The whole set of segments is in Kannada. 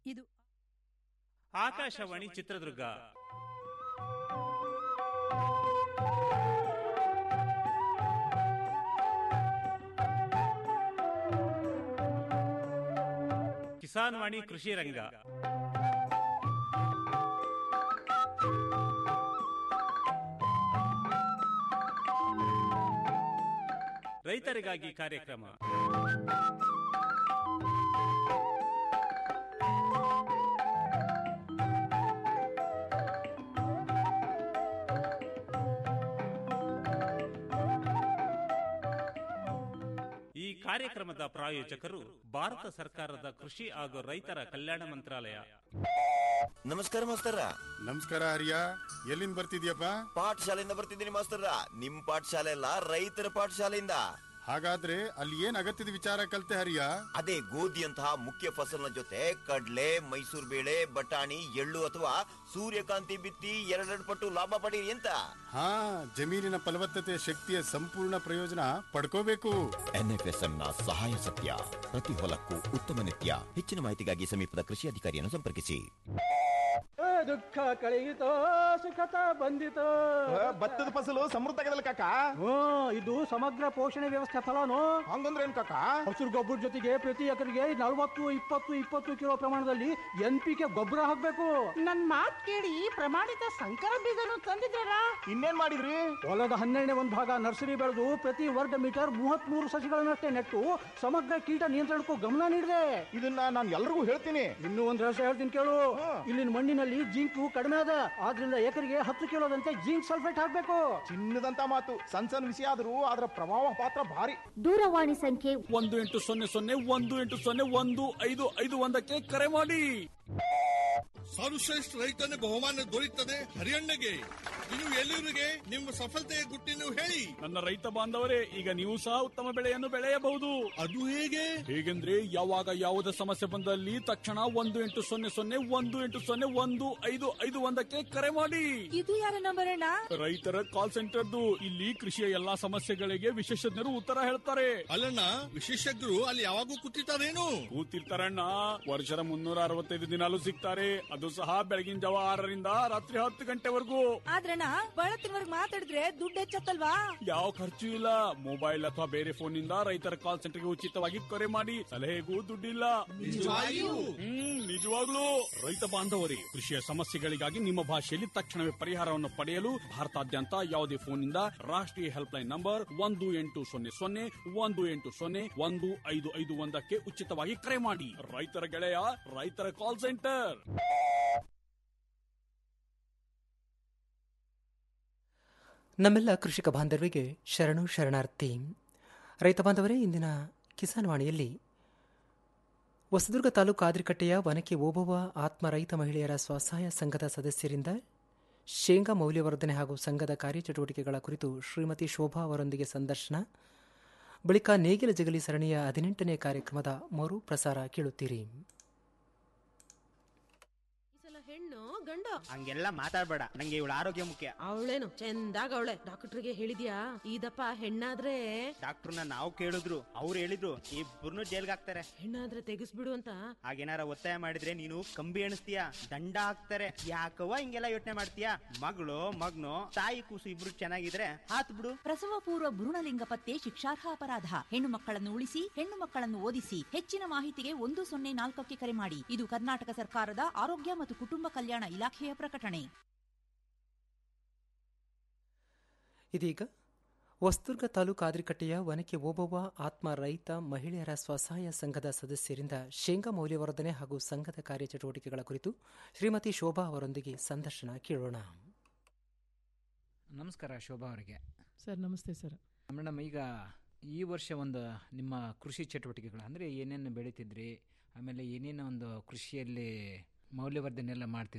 ಇದು ಆಕಾಶವಾಣಿ ಚಿತ್ರದುರ್ಗ ಕಿಸಾನ್ ವಾಣಿ ಕೃಷಿ ರಂಗ ರೈತರಿಗಾಗಿ ಕಾರ್ಯಕ್ರಮ ಈ ಕಾರ್ಯಕ್ರಮದ ಪ್ರಾಯೋಜಕರು ಭಾರತ ಸರ್ಕಾರದ ಕೃಷಿ ಹಾಗೂ ರೈತರ ಕಲ್ಯಾಣ ಮಂತ್ರಾಲಯ ನಮಸ್ಕಾರ ಮಾಸ್ತರ ನಮಸ್ಕಾರ ಹರಿಯ ಎಲ್ಲಿಂದ ಬರ್ತಿದ್ಯಪ್ಪ ಪಾಠಶಾಲೆಯಿಂದ ಬರ್ತಿದ್ದೀನಿ ಮಾಸ್ತರ ನಿಮ್ ಪಾಠಶಾಲೆ ಅಲ್ಲ ರೈತರ ಪಾಠಶಾಲೆಯಿಂದ ಹಾಗಾದ್ರೆ ಅಲ್ಲಿ ಏನ್ ಅಗತ್ಯದ ವಿಚಾರ ಕಲ್ತೆ ಹರಿಯ ಅದೇ ಗೋಧಿಯಂತಹ ಮುಖ್ಯ ಫಸಲಿನ ಜೊತೆ ಕಡ್ಲೆ ಮೈಸೂರು ಬೇಳೆ ಬಟಾಣಿ ಎಳ್ಳು ಅಥವಾ ಸೂರ್ಯಕಾಂತಿ ಬಿತ್ತಿ ಎರಡೆರಡು ಪಟ್ಟು ಲಾಭ ಪಡೀರಿ ಅಂತ ಹಾ ಜಮೀನಿನ ಫಲವತ್ತತೆ ಶಕ್ತಿಯ ಸಂಪೂರ್ಣ ಪ್ರಯೋಜನ ಪಡ್ಕೋಬೇಕು ಎನ್ಎಫ್ಎಸ್ಎಂ ನ ಸಹಾಯ ಸತ್ಯ ಪ್ರತಿ ಹೊಲಕ್ಕೂ ಉತ್ತಮ ನಿತ್ಯ ಹೆಚ್ಚಿನ ಮಾಹಿತಿಗಾಗಿ ಸಮೀಪದ ಕೃಷಿ ಅಧಿಕಾರಿಯನ್ನು ಸಂಪರ್ಕಿಸಿ ದುಃಖ ಕಳೆಯಿತೋ ಸುಖತ ಬಂದಿತೋ ಭತ್ತದ ಫಸಲು ಸಮೃದ್ಧ ಕಾಕ ಹ್ಞೂ ಇದು ಸಮಗ್ರ ಪೋಷಣೆ ವ್ಯವಸ್ಥೆ ಫಲನು ಹಂಗಂದ್ರೆ ಏನ್ ಕಾಕ ಹಸಿರು ಗೊಬ್ಬರ ಜೊತೆಗೆ ಪ್ರತಿ ಎಕರೆಗೆ ನಲವತ್ತು ಇಪ್ಪತ್ತು ಇಪ್ಪತ್ತು ಕಿಲೋ ಪ್ರಮಾಣದಲ್ಲಿ ಎನ್ ಪಿ ಕೆ ಗೊಬ್ಬರ ಹಾಕ್ಬೇಕು ನನ್ ಮಾತ್ ಕೇಳಿ ಪ್ರಮಾಣಿತ ಸಂಕರ ಬೀಜನು ತಂದಿದ್ದೀರಾ ಇನ್ನೇನ್ ಮಾಡಿದ್ರಿ ಹೊಲದ ಹನ್ನೆರಡನೇ ಒಂದು ಭಾಗ ನರ್ಸರಿ ಬೆಳೆದು ಪ್ರತಿ ವರ್ಗ ಮೀಟರ್ ಮೂವತ್ತ್ ಮೂರು ಸಸಿಗಳನ್ನಷ್ಟೇ ನೆಟ್ಟು ಸಮಗ್ರ ಕೀಟ ನಿಯಂತ್ರಣಕ್ಕೂ ಗಮನ ನೀಡಿದೆ ಇದನ್ನ ನಾನು ಎಲ್ರಿಗೂ ಹೇಳ್ತೀನಿ ಇನ್ನೂ ಒಂದು ರಹಸ್ಯ ಹೇಳ್ತೀನಿ ಕೇಳು ಇಲ್ಲಿನ ಮಣ್ಣಿನಲ್ಲಿ ಜಿಂಕು ಕಡಿಮೆ ಅದ ಆದ್ರಿಂದ ಎಕರೆಗೆ ಹತ್ತು ಕಿಲೋದಂತೆ ಜಿಂಕ್ ಸಲ್ಫೇಟ್ ಹಾಕ್ಬೇಕು ಚಿನ್ನದಂತ ಮಾತು ಸಣ್ಣ ಸಣ್ಣ ವಿಷಯ ಆದ್ರೂ ಅದರ ಪ್ರಭಾವ ಪಾತ್ರ ಭಾರಿ ದೂರವಾಣಿ ಸಂಖ್ಯೆ ಒಂದು ಎಂಟು ಸೊನ್ನೆ ಸೊನ್ನೆ ಒಂದು ಎಂಟು ಸೊನ್ನೆ ಒಂದು ಐದು ಐದು ಒಂದಕ್ಕೆ ಕರೆ ಮಾಡಿ ಸರ್ವಶ್ರೇಷ್ಠ ರೈತನ ಬಹುಮಾನ ದೊರೆಯುತ್ತದೆ ಹರಿಯಣ್ಣಗೆ ಇನ್ನು ಎಲ್ಲಿವರಿಗೆ ನಿಮ್ಮ ಸಫಲತೆಯ ಗುಟ್ಟಿನ ಹೇಳಿ ನನ್ನ ರೈತ ಬಾಂಧವರೇ ಈಗ ನೀವು ಸಹ ಉತ್ತಮ ಬೆಳೆಯನ್ನು ಬೆಳೆಯಬಹುದು ಅದು ಹೇಗೆ ಹೇಗೆಂದ್ರೆ ಯಾವಾಗ ಯಾವುದೇ ಸಮಸ್ಯೆ ಬಂದಲ್ಲಿ ತಕ್ಷಣ ಒಂದು ಎಂಟು ಸೊನ್ನೆ ಸೊನ್ನೆ ಒಂದು ಎಂಟು ಸೊನ್ನೆ ಒಂದು ಐದು ಐದು ಒಂದಕ್ಕೆ ಕರೆ ಮಾಡಿ ಇದು ಯಾರ ನಂಬರ್ ಅಣ್ಣ ರೈತರ ಕಾಲ್ ಸೆಂಟರ್ದು ಇಲ್ಲಿ ಕೃಷಿಯ ಎಲ್ಲಾ ಸಮಸ್ಯೆಗಳಿಗೆ ವಿಶೇಷಜ್ಞರು ಉತ್ತರ ಹೇಳ್ತಾರೆ ಅಲ್ಲಣ್ಣ ವಿಶೇಷಜ್ಞರು ಅಲ್ಲಿ ಯಾವಾಗೂ ಕೂತಿರ್ತಾರೇನು ಕೂತಿರ್ತಾರಣ್ಣ ವರ್ಷದ ಮುನ್ನೂರ ಅರವತ್ತೈದು ದಿನಾಲು ಸಿಗ್ತಾರೆ ಅದು ಸಹ ಬೆಳಗಿನ ಜಾವ ಆರರಿಂದ ರಾತ್ರಿ ಹತ್ತು ಗಂಟೆವರೆಗೂ ಆದ್ರಣ್ಣ ಬಳತ್ತಿನವರ್ಗ್ ಮಾತಾಡಿದ್ರೆ ದುಡ್ಡು ಹೆಚ್ಚತ್ತಲ್ವಾ ಯಾವ ಖರ್ಚು ಇಲ್ಲ ಮೊಬೈಲ್ ಅಥವಾ ಬೇರೆ ಫೋನ್ ನಿಂದ ರೈತರ ಕಾಲ್ ಸೆಂಟರ್ಗೆ ಉಚಿತವಾಗಿ ಕರೆ ಮಾಡಿ ಸಲಹೆಗೂ ದುಡ್ಡಿಲ್ಲ ನಿಜವಾಗಿಯೂ? ಹ್ಮ್ ನಿಜವಾಗ್ಲೂ ರೈತ ಬಾಂಧವರೇ ಕೃಷಿಯ ಸಮಸ್ಯೆಗಳಿಗಾಗಿ ನಿಮ್ಮ ಭಾಷೆಯಲ್ಲಿ ತಕ್ಷಣವೇ ಪರಿಹಾರವನ್ನು ಪಡೆಯಲು ಭಾರತಾದ್ಯಂತ ಯಾವುದೇ ಫೋನ್ ನಿಂದ ರಾಷ್ಟ್ರೀಯ ಹೆಲ್ಪ್ ಲೈನ್ ನಂಬರ್ ಒಂದು ಎಂಟು ಸೊನ್ನೆ ಸೊನ್ನೆ ಒಂದು ಎಂಟು ಸೊನ್ನೆ ಒಂದು ಐದು ಐದು ಒಂದಕ್ಕೆ ಉಚಿತವಾಗಿ ಕರೆ ಮಾಡಿ ರೈತರ ಗೆಳೆಯ ರೈತರ ಕಾಲ್ ಸೆಂಟರ್ ನಮ್ಮೆಲ್ಲ ಕೃಷಿಕ ಬಾಂಧವರಿಗೆ ಶರಣು ಶರಣಾರ್ಥಿ ರೈತ ಬಾಂಧವರೇ ಇಂದಿನ ಕಿಸಾನ್ ವಾಣಿಯಲ್ಲಿ ಹೊಸದುರ್ಗ ತಾಲೂಕು ಆದ್ರಿಕಟ್ಟೆಯ ವನಕೆ ಓಬವ್ವ ಆತ್ಮ ರೈತ ಮಹಿಳೆಯರ ಸ್ವಸಹಾಯ ಸಂಘದ ಸದಸ್ಯರಿಂದ ಶೇಂಗಾ ಮೌಲ್ಯವರ್ಧನೆ ಹಾಗೂ ಸಂಘದ ಕಾರ್ಯಚಟುವಟಿಕೆಗಳ ಕುರಿತು ಶ್ರೀಮತಿ ಶೋಭಾ ಅವರೊಂದಿಗೆ ಸಂದರ್ಶನ ಬಳಿಕ ನೇಗಿಲ ಜಗಲಿ ಸರಣಿಯ ಹದಿನೆಂಟನೇ ಕಾರ್ಯಕ್ರಮದ ಮರು ಪ್ರಸಾರ ಕೇಳುತ್ತೀರಿ ಹೆಣ್ಣು ಗಂಡು ಹಂಗೆಲ್ಲ ಮಾತಾಡ್ಬೇಡ ನಂಗೆ ಇವಳ ಆರೋಗ್ಯ ಮುಖ್ಯ ಅವಳೇನು ಚಂದಾಗ ಅವಳೆ ಡಾಕ್ಟರ್ಗೆ ಹೇಳಿದ್ಯಾ ಇದಪ್ಪ ಹೆಣ್ಣಾದ್ರೆ ಡಾಕ್ಟರ್ನ ನಾವು ಕೇಳಿದ್ರು ಅವ್ರು ಹೇಳಿದ್ರು ಇಬ್ಬರನ್ನು ಜೈಲ್ಗೆ ಹಾಕ್ತಾರೆ ಹೆಣ್ಣಾದ್ರೆ ತೆಗಿಸ್ಬಿಡು ಅಂತ ಹಾಗೇನಾರ ಒತ್ತಾಯ ಮಾಡಿದ್ರೆ ನೀನು ಕಂಬಿ ಎಣಿಸ್ತೀಯ ದಂಡ ಹಾಕ್ತಾರೆ ಯಾಕವ್ವ ಹಿಂಗೆಲ್ಲ ಯೋಚನೆ ಮಾಡ್ತೀಯ ಮಗಳು ಮಗ್ನು ತಾಯಿ ಕೂಸು ಇಬ್ರು ಚೆನ್ನಾಗಿದ್ರೆ ಹಾತ್ ಬಿಡು ಪ್ರಸವ ಪೂರ್ವ ಭ್ರೂಣಲಿಂಗ ಪತ್ತೆ ಶಿಕ್ಷಾರ್ಹ ಅಪರಾಧ ಹೆಣ್ಣು ಮಕ್ಕಳನ್ನು ಉಳಿಸಿ ಹೆಣ್ಣು ಮಕ್ಕಳನ್ನು ಓದಿಸಿ ಹೆಚ್ಚಿನ ಮಾಹಿತಿಗೆ ಒಂದು ಸೊನ್ನೆ ನಾಲ್ಕಕ್ಕೆ ಕರೆ ಮಾಡಿ ಇದು ಕರ್ನಾಟಕ ಸರ್ಕಾರದ ಆರೋಗ್ಯ ಮತ್ತು ಕುಟುಂಬ ಕಲ್ಯಾಣ ಇಲಾಖೆಯ ಪ್ರಕಟಣೆ ಇದೀಗ ಹೊಸದುರ್ಗ ತಾಲೂಕು ಆದ್ರಿಕಟ್ಟೆಯ ವನಕೆ ಓಬವ್ವ ಆತ್ಮ ರೈತ ಮಹಿಳೆಯರ ಸ್ವಸಹಾಯ ಸಂಘದ ಸದಸ್ಯರಿಂದ ಶೇಂಗಾ ಮೌಲ್ಯವರ್ಧನೆ ಹಾಗೂ ಸಂಘದ ಕಾರ್ಯಚಟುವಟಿಕೆಗಳ ಕುರಿತು ಶ್ರೀಮತಿ ಶೋಭಾ ಅವರೊಂದಿಗೆ ಸಂದರ್ಶನ ಕೇಳೋಣ ನಮಸ್ಕಾರ ಶೋಭಾ ಅವರಿಗೆ ಸರ್ ನಮಸ್ತೆ ಸರ್ ಮೇಡಮ್ ಈಗ ಈ ವರ್ಷ ಒಂದು ನಿಮ್ಮ ಕೃಷಿ ಚಟುವಟಿಕೆಗಳು ಅಂದರೆ ಏನೇನು ಬೆಳೀತಿದ್ರಿ ಆಮೇಲೆ ಏನೇನು ಒಂದು ಕೃಷಿಯಲ್ಲಿ ಮೌಲ್ಯವರ್ಧನೆ ಎಲ್ಲ ಮಾಡ್ತಿದ್ರಿ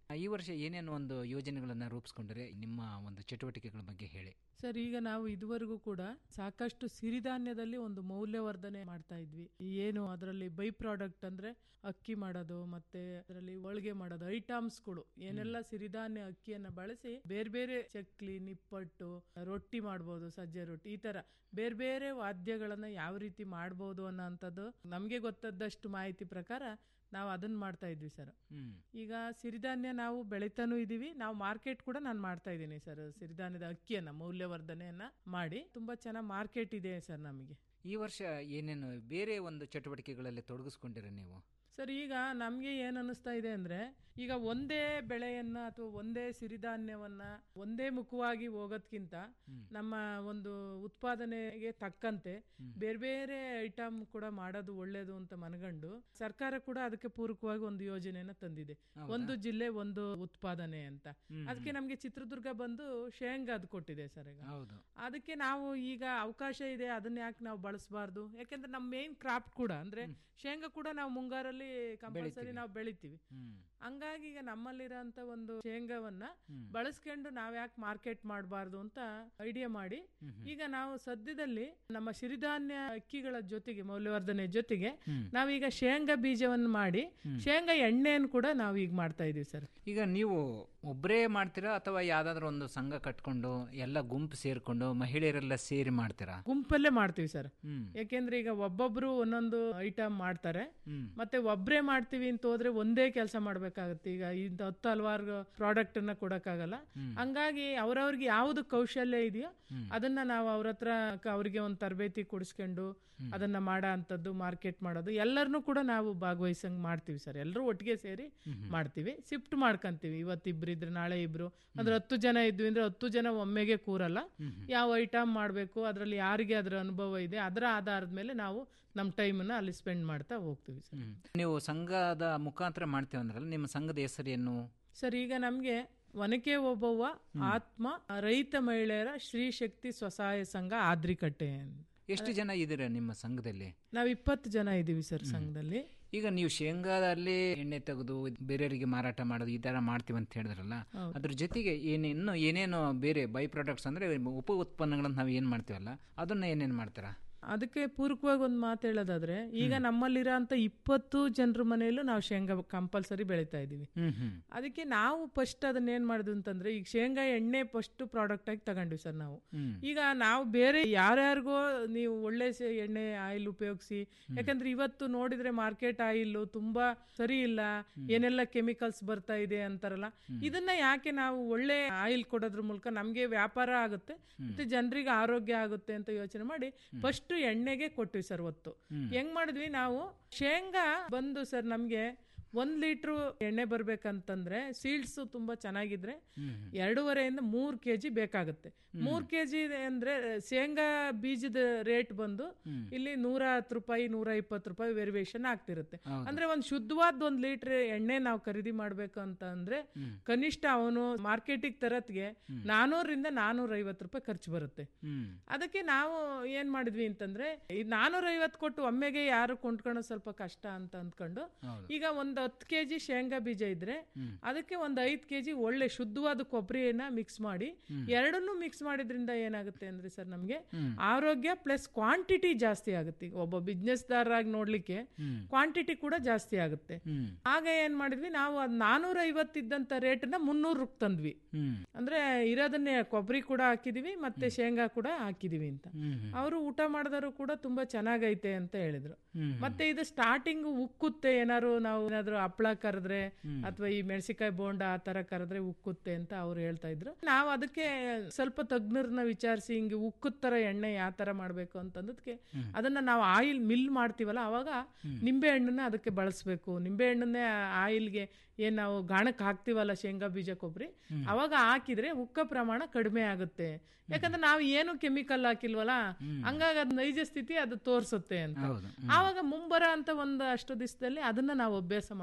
ಈ ವರ್ಷ ಏನೇನು ಒಂದು ಯೋಜನೆಗಳನ್ನು ರೂಪಿಸ್ಕೊಂಡ್ರೆ ನಿಮ್ಮ ಒಂದು ಚಟುವಟಿಕೆಗಳ ಬಗ್ಗೆ ಹೇಳಿ ಸರ್ ಈಗ ನಾವು ಇದುವರೆಗೂ ಕೂಡ ಸಾಕಷ್ಟು ಸಿರಿಧಾನ್ಯದಲ್ಲಿ ಒಂದು ಮೌಲ್ಯವರ್ಧನೆ ಮಾಡ್ತಾ ಇದ್ವಿ ಏನು ಅದರಲ್ಲಿ ಬೈ ಪ್ರಾಡಕ್ಟ್ ಅಂದ್ರೆ ಅಕ್ಕಿ ಮಾಡೋದು ಮತ್ತೆ ಅದರಲ್ಲಿ ಹೋಳಿಗೆ ಮಾಡೋದು ಐಟಮ್ಸ್ಗಳು ಏನೆಲ್ಲ ಸಿರಿಧಾನ್ಯ ಅಕ್ಕಿಯನ್ನ ಬಳಸಿ ಬೇರೆ ಬೇರೆ ಚಕ್ಲಿ ನಿಪ್ಪಟ್ಟು ರೊಟ್ಟಿ ಮಾಡ್ಬೋದು ಸಜ್ಜೆ ರೊಟ್ಟಿ ಈ ತರ ಬೇರೆ ಬೇರೆ ವಾದ್ಯಗಳನ್ನ ಯಾವ ರೀತಿ ಮಾಡ್ಬೋದು ಅನ್ನೋಂಥದ್ದು ನಮಗೆ ಗೊತ್ತದ್ದಷ್ಟು ಮಾಹಿತಿ ಪ್ರಕಾರ ನಾವು ಅದನ್ನ ಮಾಡ್ತಾ ಇದ್ವಿ ಸರ್ ಹ್ಮ್ ಈಗ ಸಿರಿಧಾನ್ಯ ನಾವು ಬೆಳಿತಾನೂ ಇದೀವಿ ನಾವು ಮಾರ್ಕೆಟ್ ಕೂಡ ನಾನು ಮಾಡ್ತಾ ಇದ್ದೀನಿ ಸರ್ ಸಿರಿಧಾನ್ಯದ ಅಕ್ಕಿಯನ್ನ ಮೌಲ್ಯವರ್ಧನೆಯನ್ನ ಮಾಡಿ ತುಂಬಾ ಚೆನ್ನಾಗಿ ಮಾರ್ಕೆಟ್ ಇದೆ ಸರ್ ನಮಗೆ ಈ ವರ್ಷ ಏನೇನು ಬೇರೆ ಒಂದು ಚಟುವಟಿಕೆಗಳಲ್ಲಿ ತೊಡಗಿಸ್ಕೊಂಡಿರ ನೀವು ಸರ್ ಈಗ ನಮಗೆ ಏನು ಅನ್ನಿಸ್ತಾ ಇದೆ ಅಂದರೆ ಈಗ ಒಂದೇ ಬೆಳೆಯನ್ನ ಅಥವಾ ಒಂದೇ ಸಿರಿಧಾನ್ಯವನ್ನ ಒಂದೇ ಮುಖವಾಗಿ ಹೋಗೋದ್ಕಿಂತ ನಮ್ಮ ಒಂದು ಉತ್ಪಾದನೆಗೆ ತಕ್ಕಂತೆ ಬೇರೆ ಬೇರೆ ಐಟಮ್ ಕೂಡ ಮಾಡೋದು ಒಳ್ಳೇದು ಅಂತ ಮನಗಂಡು ಸರ್ಕಾರ ಕೂಡ ಅದಕ್ಕೆ ಪೂರಕವಾಗಿ ಒಂದು ಯೋಜನೆಯನ್ನ ತಂದಿದೆ ಹೌದಾ? ಒಂದು ಜಿಲ್ಲೆ ಒಂದು ಉತ್ಪಾದನೆ ಅಂತ ಹ್ಮ್, ಅದಕ್ಕೆ ನಮಗೆ ಚಿತ್ರದುರ್ಗ ಬಂದು ಶೇಂಗಾದ್ ಕೊಟ್ಟಿದೆ ಸರ್ ಈಗ ಹೌದು ಅದಕ್ಕೆ ನಾವು ಈಗ ಅವಕಾಶ ಇದೆ ಅದನ್ನ ಯಾಕೆ ನಾವು ಬಳಸಬಾರ್ದು ಯಾಕೆಂದ್ರೆ ನಮ್ಮ ಮೇನ್ ಕ್ರಾಫ್ಟ್ ಕೂಡ ಅಂದ್ರೆ ಶೇಂಗಾ ಕೂಡ ನಾವು ಮುಂಗಾರಲ್ಲಿ ಕಂಪಲ್ಸರಿ ಬೆಳಿತೀವಿ. ನಾವು ಬೆಳಿತೀವಿ ಹ್ಮ್ ಹಂಗಾಗಿ ಈಗ ನಮ್ಮಲ್ಲಿರೋಂಥ ಒಂದು ಶೇಂಗಾವನ್ನ ಬಳಸ್ಕೊಂಡು ನಾವ್ ಯಾಕೆ ಮಾರ್ಕೆಟ್ ಮಾಡಬಾರ್ದು ಅಂತ ಐಡಿಯಾ ಮಾಡಿ ಈಗ ನಾವು ಸದ್ಯದಲ್ಲಿ ನಮ್ಮ ಸಿರಿಧಾನ್ಯ ಅಕ್ಕಿಗಳ ಜೊತೆಗೆ ಮೌಲ್ಯವರ್ಧನೆ ಜೊತೆಗೆ ನಾವೀಗ ಶೇಂಗಾ ಬೀಜವನ್ನು ಮಾಡಿ ಶೇಂಗಾ ಎಣ್ಣೆಯನ್ನು ಕೂಡ ನಾವು ಈಗ ಮಾಡ್ತಾ ಇದೀವಿ ಸರ್ ಈಗ ನೀವು ಒಬ್ಬರೇ ಮಾಡ್ತೀರಾ ಅಥವಾ ಯಾವ್ದಾದ್ರು ಒಂದು ಸಂಘ ಕಟ್ಕೊಂಡು ಎಲ್ಲ ಗುಂಪು ಸೇರ್ಕೊಂಡು ಮಹಿಳೆಯರೆಲ್ಲ ಸೇರಿ ಮಾಡ್ತೀರಾ ಗುಂಪಲ್ಲೇ ಮಾಡ್ತೀವಿ ಸರ್ ಹ್ಮ್ ಯಾಕೆಂದ್ರೆ ಈಗ ಒಬ್ಬೊಬ್ರು ಒಂದೊಂದು ಐಟಮ್ ಮಾಡ್ತಾರೆ ಹ್ಮ್ ಮತ್ತೆ ಒಬ್ರೇ ಮಾಡ್ತೀವಿ ಅಂತ ಹೋದ್ರೆ ಒಂದೇ ಕೆಲಸ ಮಾಡ್ಬೇಕಾಗತ್ತೆ ಈಗ ಇಂಥ ಹತ್ತು ಹಲವಾರು ಪ್ರಾಡಕ್ಟ್ ಅನ್ನ ಕೊಡಕ್ಕಾಗಲ್ಲ ಹಂಗಾಗಿ ಅವ್ರವ್ರಿಗೆ ಯಾವ್ದು ಕೌಶಲ್ಯ ಇದೆಯೋ ಅದನ್ನ ನಾವು ಅವ್ರ ಹತ್ರ ಕ- ಅವ್ರಿಗೆ ಒಂದು ತರಬೇತಿ ಕೊಡಿಸ್ಕೊಂಡು ಅದನ್ನ ಮಾಡೋ ಅಂಥದ್ದು ಮಾರ್ಕೆಟ್ ಮಾಡೋದು ಎಲ್ಲರನ್ನೂ ಕೂಡ ನಾವು ಭಾಗವಹಿಸಂಗ್ ಮಾಡ್ತೀವಿ ಸರ್ ಎಲ್ಲರೂ ಒಟ್ಟಿಗೆ ಸೇರಿ ಮಾಡ್ತೀವಿ ಶಿಫ್ಟ್ ಮಾಡ್ಕೊಂತೀವಿ ಇವತ್ತು ಇಬ್ರು ಇದ್ರೆ ನಾಳೆ ಇಬ್ರು ಅಂದ್ರೆ ಹತ್ತು ಜನ ಇದ್ವಿ ಅಂದ್ರೆ ಹತ್ತು ಜನ ಒಮ್ಮೆಗೆ ಕೂರಲ್ಲ ಯಾವ ಐಟಮ್ ಮಾಡಬೇಕು ಅದರಲ್ಲಿ ಯಾರಿಗೆ ಅದರ ಅನುಭವ ಇದೆ ಅದರ ಆಧಾರದ ಮೇಲೆ ನಾವು ನಮ್ಮ ಟೈಮನ್ನ ಅಲ್ಲಿ ಸ್ಪೆಂಡ್ ಮಾಡ್ತಾ ಹೋಗ್ತೀವಿ ಸರ್ ನೀವು ಸಂಘದ ಮುಖಾಂತರ ಮಾಡ್ತೀವಿ ಅಂದ್ರಲ್ಲ ನಿಮ್ಮ ಸಂಘದ ಹೆಸರು ಏನು ಸರ್ ಈಗ ನಮಗೆ ಒನಕೆ ಒಬ್ಬವ್ವ ಆತ್ಮ ರೈತ ಮಹಿಳೆಯರ ಶ್ರೀ ಶಕ್ತಿ ಸ್ವಸಹಾಯ ಸಂಘ ಆದ್ರಿಕಟ್ಟೆ ಎಷ್ಟು ಜನ ಇದ್ದೀರಾ ನಿಮ್ಮ ಸಂಘದಲ್ಲಿ ನಾವು ಇಪ್ಪತ್ತು ಜನ ಇದ್ದೀವಿ ಸರ್ ಸಂಘದಲ್ಲಿ ಈಗ ನೀವು ಶೇಂಗಾದಲ್ಲಿ ಎಣ್ಣೆ ತೆಗೆದು ಬೇರೆಯವರಿಗೆ ಮಾರಾಟ ಮಾಡೋದು ಈ ತರ ಮಾಡ್ತೀವಿ ಅಂತ ಹೇಳಿದ್ರಲ್ಲ ಹೌದು. ಅದ್ರ ಜೊತೆಗೆ ಏನೇನು ಏನೇನು ಬೇರೆ ಬೈ ಪ್ರಾಡಕ್ಟ್ಸ್ ಅಂದ್ರೆ ಉಪ ಉತ್ಪನ್ನಗಳನ್ನ ನಾವು ಏನ್ ಮಾಡ್ತೀವಲ್ಲ ಅದನ್ನ ಏನೇನ್ ಮಾಡ್ತೀರಾ ಅದಕ್ಕೆ ಪೂರಕವಾಗಿ ಒಂದು ಮಾತು ಹೇಳೋದಾದ್ರೆ ಈಗ ನಮ್ಮಲ್ಲಿರೋ ಅಂತ ಇಪ್ಪತ್ತು ಜನರ ಮನೆಯಲ್ಲೂ ನಾವು ಶೇಂಗಾ ಕಂಪಲ್ಸರಿ ಬೆಳೀತಾ ಇದೀವಿ ಹ್ಮ್ ಹ್ಮ್ ಅದಕ್ಕೆ ನಾವು ಫಸ್ಟ್ ಅದನ್ನ ಏನ್ ಮಾಡಿದ್ವಿ ಅಂತಂದ್ರೆ ಈಗ ಶೇಂಗಾ ಎಣ್ಣೆ ಫಸ್ಟ್ ಪ್ರಾಡಕ್ಟ್ ಆಗಿ ತಗೊಂಡ್ವಿ ಸರ್ ನಾವು ಹ್ಮ್. ಈಗ ನಾವು ಬೇರೆ ಯಾರ್ಯಾರಿಗೋ ನೀವು ಒಳ್ಳೆ ಸೆ- ಎಣ್ಣೆ ಆಯಿಲ್ ಉಪಯೋಗಿಸಿ ಯಾಕಂದ್ರೆ ಇವತ್ತು ನೋಡಿದ್ರೆ ಮಾರ್ಕೆಟ್ ಆಯಿಲ್ ತುಂಬಾ ಸರಿ ಇಲ್ಲ ಏನೆಲ್ಲ ಕೆಮಿಕಲ್ಸ್ ಬರ್ತಾ ಇದೆ ಅಂತಾರಲ್ಲ ಇದನ್ನ ಯಾಕೆ ನಾವು ಒಳ್ಳೆ ಆಯಿಲ್ ಕೊಡೋದ್ರ ಮೂಲಕ ನಮ್ಗೆ ವ್ಯಾಪಾರ ಆಗುತ್ತೆ ಮತ್ತೆ ಜನರಿಗೆ ಆರೋಗ್ಯ ಆಗುತ್ತೆ ಅಂತ ಯೋಚನೆ ಮಾಡಿ ಫಸ್ಟ್ ಎಣ್ಣೆಗೆ ಕೊಟ್ವಿ ಸರ್ ಒತ್ತು ಹೆಂಗ್ ಮಾಡಿದ್ವಿ ನಾವು ಶೇಂಗಾ ಬಂದು ಸರ್ ನಮ್ಗೆ ಒಂದ್ ಲೀಟ್ರು ಎಣ್ಣೆ ಬರ್ಬೇಕಂತಂದ್ರೆ ಸೀಡ್ಸ್ ತುಂಬಾ ಚೆನ್ನಾಗಿದ್ರೆ ಎರಡೂವರೆಯಿಂದ ಮೂರ್ ಕೆಜಿ ಬೇಕಾಗುತ್ತೆ ಮೂರ್ ಕೆಜಿ ಅಂದ್ರೆ ಶೇಂಗಾ ಬೀಜದ ರೇಟ್ ಬಂದು ಇಲ್ಲಿ ನೂರ ಹತ್ತು ರೂಪಾಯಿ ನೂರ ಇಪ್ಪತ್ತು ರೂಪಾಯಿ ವೇರಿಯೇಷನ್ ಆಗ್ತಿರುತ್ತೆ ಅಂದ್ರೆ ಒಂದ್ ಶುದ್ಧವಾದ ಒಂದ್ ಲೀಟರ್ ಎಣ್ಣೆ ನಾವು ಖರೀದಿ ಮಾಡ್ಬೇಕು ಅಂತ ಅಂದ್ರೆ ಕನಿಷ್ಠ ಅವನು ಮಾರ್ಕೆಟಿಗೆ ತರತ್ಗೆ ನಾನೂರರಿಂದ ನಾನೂರ ಐವತ್ತು ರೂಪಾಯಿ ಖರ್ಚು ಬರುತ್ತೆ ಹ್ಮ್ ಅದಕ್ಕೆ ನಾವು ಏನ್ ಮಾಡಿದ್ವಿ ಅಂತಂದ್ರೆ ಈ ನಾನೂರ ಐವತ್ತು ಕೊಟ್ಟು ಒಮ್ಮೆಗೆ ಯಾರು ಕೊಂಡ್ಕೊಳ್ಳೋದು ಸ್ವಲ್ಪ ಕಷ್ಟ ಅಂತ ಅಂದ್ಕೊಂಡು ಹೌದು. ಈಗ ಒಂದು ಹತ್ತು ಕೆ ಜಿ ಶೇಂಗಾ ಬೀಜ ಇದ್ರೆ ಅದಕ್ಕೆ ಒಂದು ಐದು ಕೆ ಜಿ ಒಳ್ಳೆ ಶುದ್ಧವಾದ ಕೊಬ್ಬರಿಯನ್ನ ಮಿಕ್ಸ್ ಮಾಡಿ ಎರಡನ್ನೂ ಮಿಕ್ಸ್ ಮಾಡಿದ್ರಿಂದ ಏನಾಗುತ್ತೆ ಅಂದ್ರೆ ಸರ್ ನಮಗೆ ಆರೋಗ್ಯ ಪ್ಲಸ್ ಕ್ವಾಂಟಿಟಿ ಜಾಸ್ತಿ ಆಗುತ್ತೆ ಈಗ ಒಬ್ಬ ಬಿಸ್ನೆಸ್ದಾರರಾಗಿ ನೋಡ್ಲಿಕ್ಕೆ ಕ್ವಾಂಟಿಟಿ ಕೂಡ ಜಾಸ್ತಿ ಆಗುತ್ತೆ ಹ್ಮ್ ಆಗ ಏನ್ ಮಾಡಿದ್ವಿ ನಾವು ಅದ್ ನಾನೂರ ಐವತ್ತಿದ್ದಂತ ರೇಟ್ನ ಮುನ್ನೂರಕ್ಕೆ ತಂದ್ವಿ ಹ್ಮ್ ಅಂದ್ರೆ ಇರೋದನ್ನೇ ಕೊಬ್ಬರಿ ಕೂಡ ಹಾಕಿದೀವಿ ಮತ್ತೆ ಶೇಂಗಾ ಕೂಡ ಹಾಕಿದೀವಿ ಅಂತ ಹ್ಮ್ ಅವರು ಊಟ ಮಾಡಿದವರು ಕೂಡ ತುಂಬಾ ಚೆನ್ನಾಗೈತೆ ಅಂತ ಹೇಳಿದ್ರು ಹ್ಮ್ ಮತ್ತೆ ಇದು ಸ್ಟಾರ್ಟಿಂಗ್ ಉಕ್ಕುತ್ತೆ ಏನಾರು ನಾವು ಏನಾದ್ರು ಹಪ್ಳ ಕರೆದ್ರೆ ಅಥವಾ ಈ ಮೆಣಸಿಕಾಯಿ ಬೋಂಡ ಆ ತರ ಕರೆದ್ರೆ ಉಕ್ಕುತ್ತೆ ಅಂತ ಅವ್ರು ಹೇಳ್ತಾ ಇದ್ರು ನಾವು ಅದಕ್ಕೆ ಸ್ವಲ್ಪ ತಜ್ಞರನ್ನ ವಿಚಾರಿಸಿ ಹಿಂಗೆ ಉಕ್ಕುತ್ ತರ ಎಣ್ಣೆ ಯಾವ ತರ ಮಾಡ್ಬೇಕು ಅಂತಂದಕ್ಕೆ ಅದನ್ನ ನಾವು ಆಯಿಲ್ ಮಿಲ್ ಮಾಡ್ತೀವಲ್ಲ ಅವಾಗ ನಿಂಬೆ ಹಣ್ಣನ್ನ ಅದಕ್ಕೆ ಬಳಸಬೇಕು ನಿಂಬೆ ಹಣ್ಣನ್ನೇ ಆಯಿಲ್ಗೆ ಏನ್ ನಾವು ಗಾಣಕ್ಕೆ ಹಾಕ್ತಿವಲ್ಲ ಶೇಂಗಾ ಬೀಜ ಕೊಬ್ಬರಿ ಅವಾಗ ಹಾಕಿದ್ರೆ ಉಕ್ಕ ಪ್ರಮಾಣ ಕಡಿಮೆ ಆಗುತ್ತೆ ಯಾಕಂದ್ರೆ ನಾವು ಏನು ಕೆಮಿಕಲ್ ಹಾಕಿಲ್ವಲ್ಲ ಹಂಗಾಗಿ ಅದ್ ನೈಜ ಸ್ಥಿತಿ ಅದು ತೋರಿಸುತ್ತೆ ಅಂತ ಹೌದು ಆವಾಗ ಮುಂಬರ ಅಂತ ಒಂದು ಅಷ್ಟು ದಿವಸದಲ್ಲಿ ಅದನ್ನ ನಾವು ಅಭ್ಯಾಸ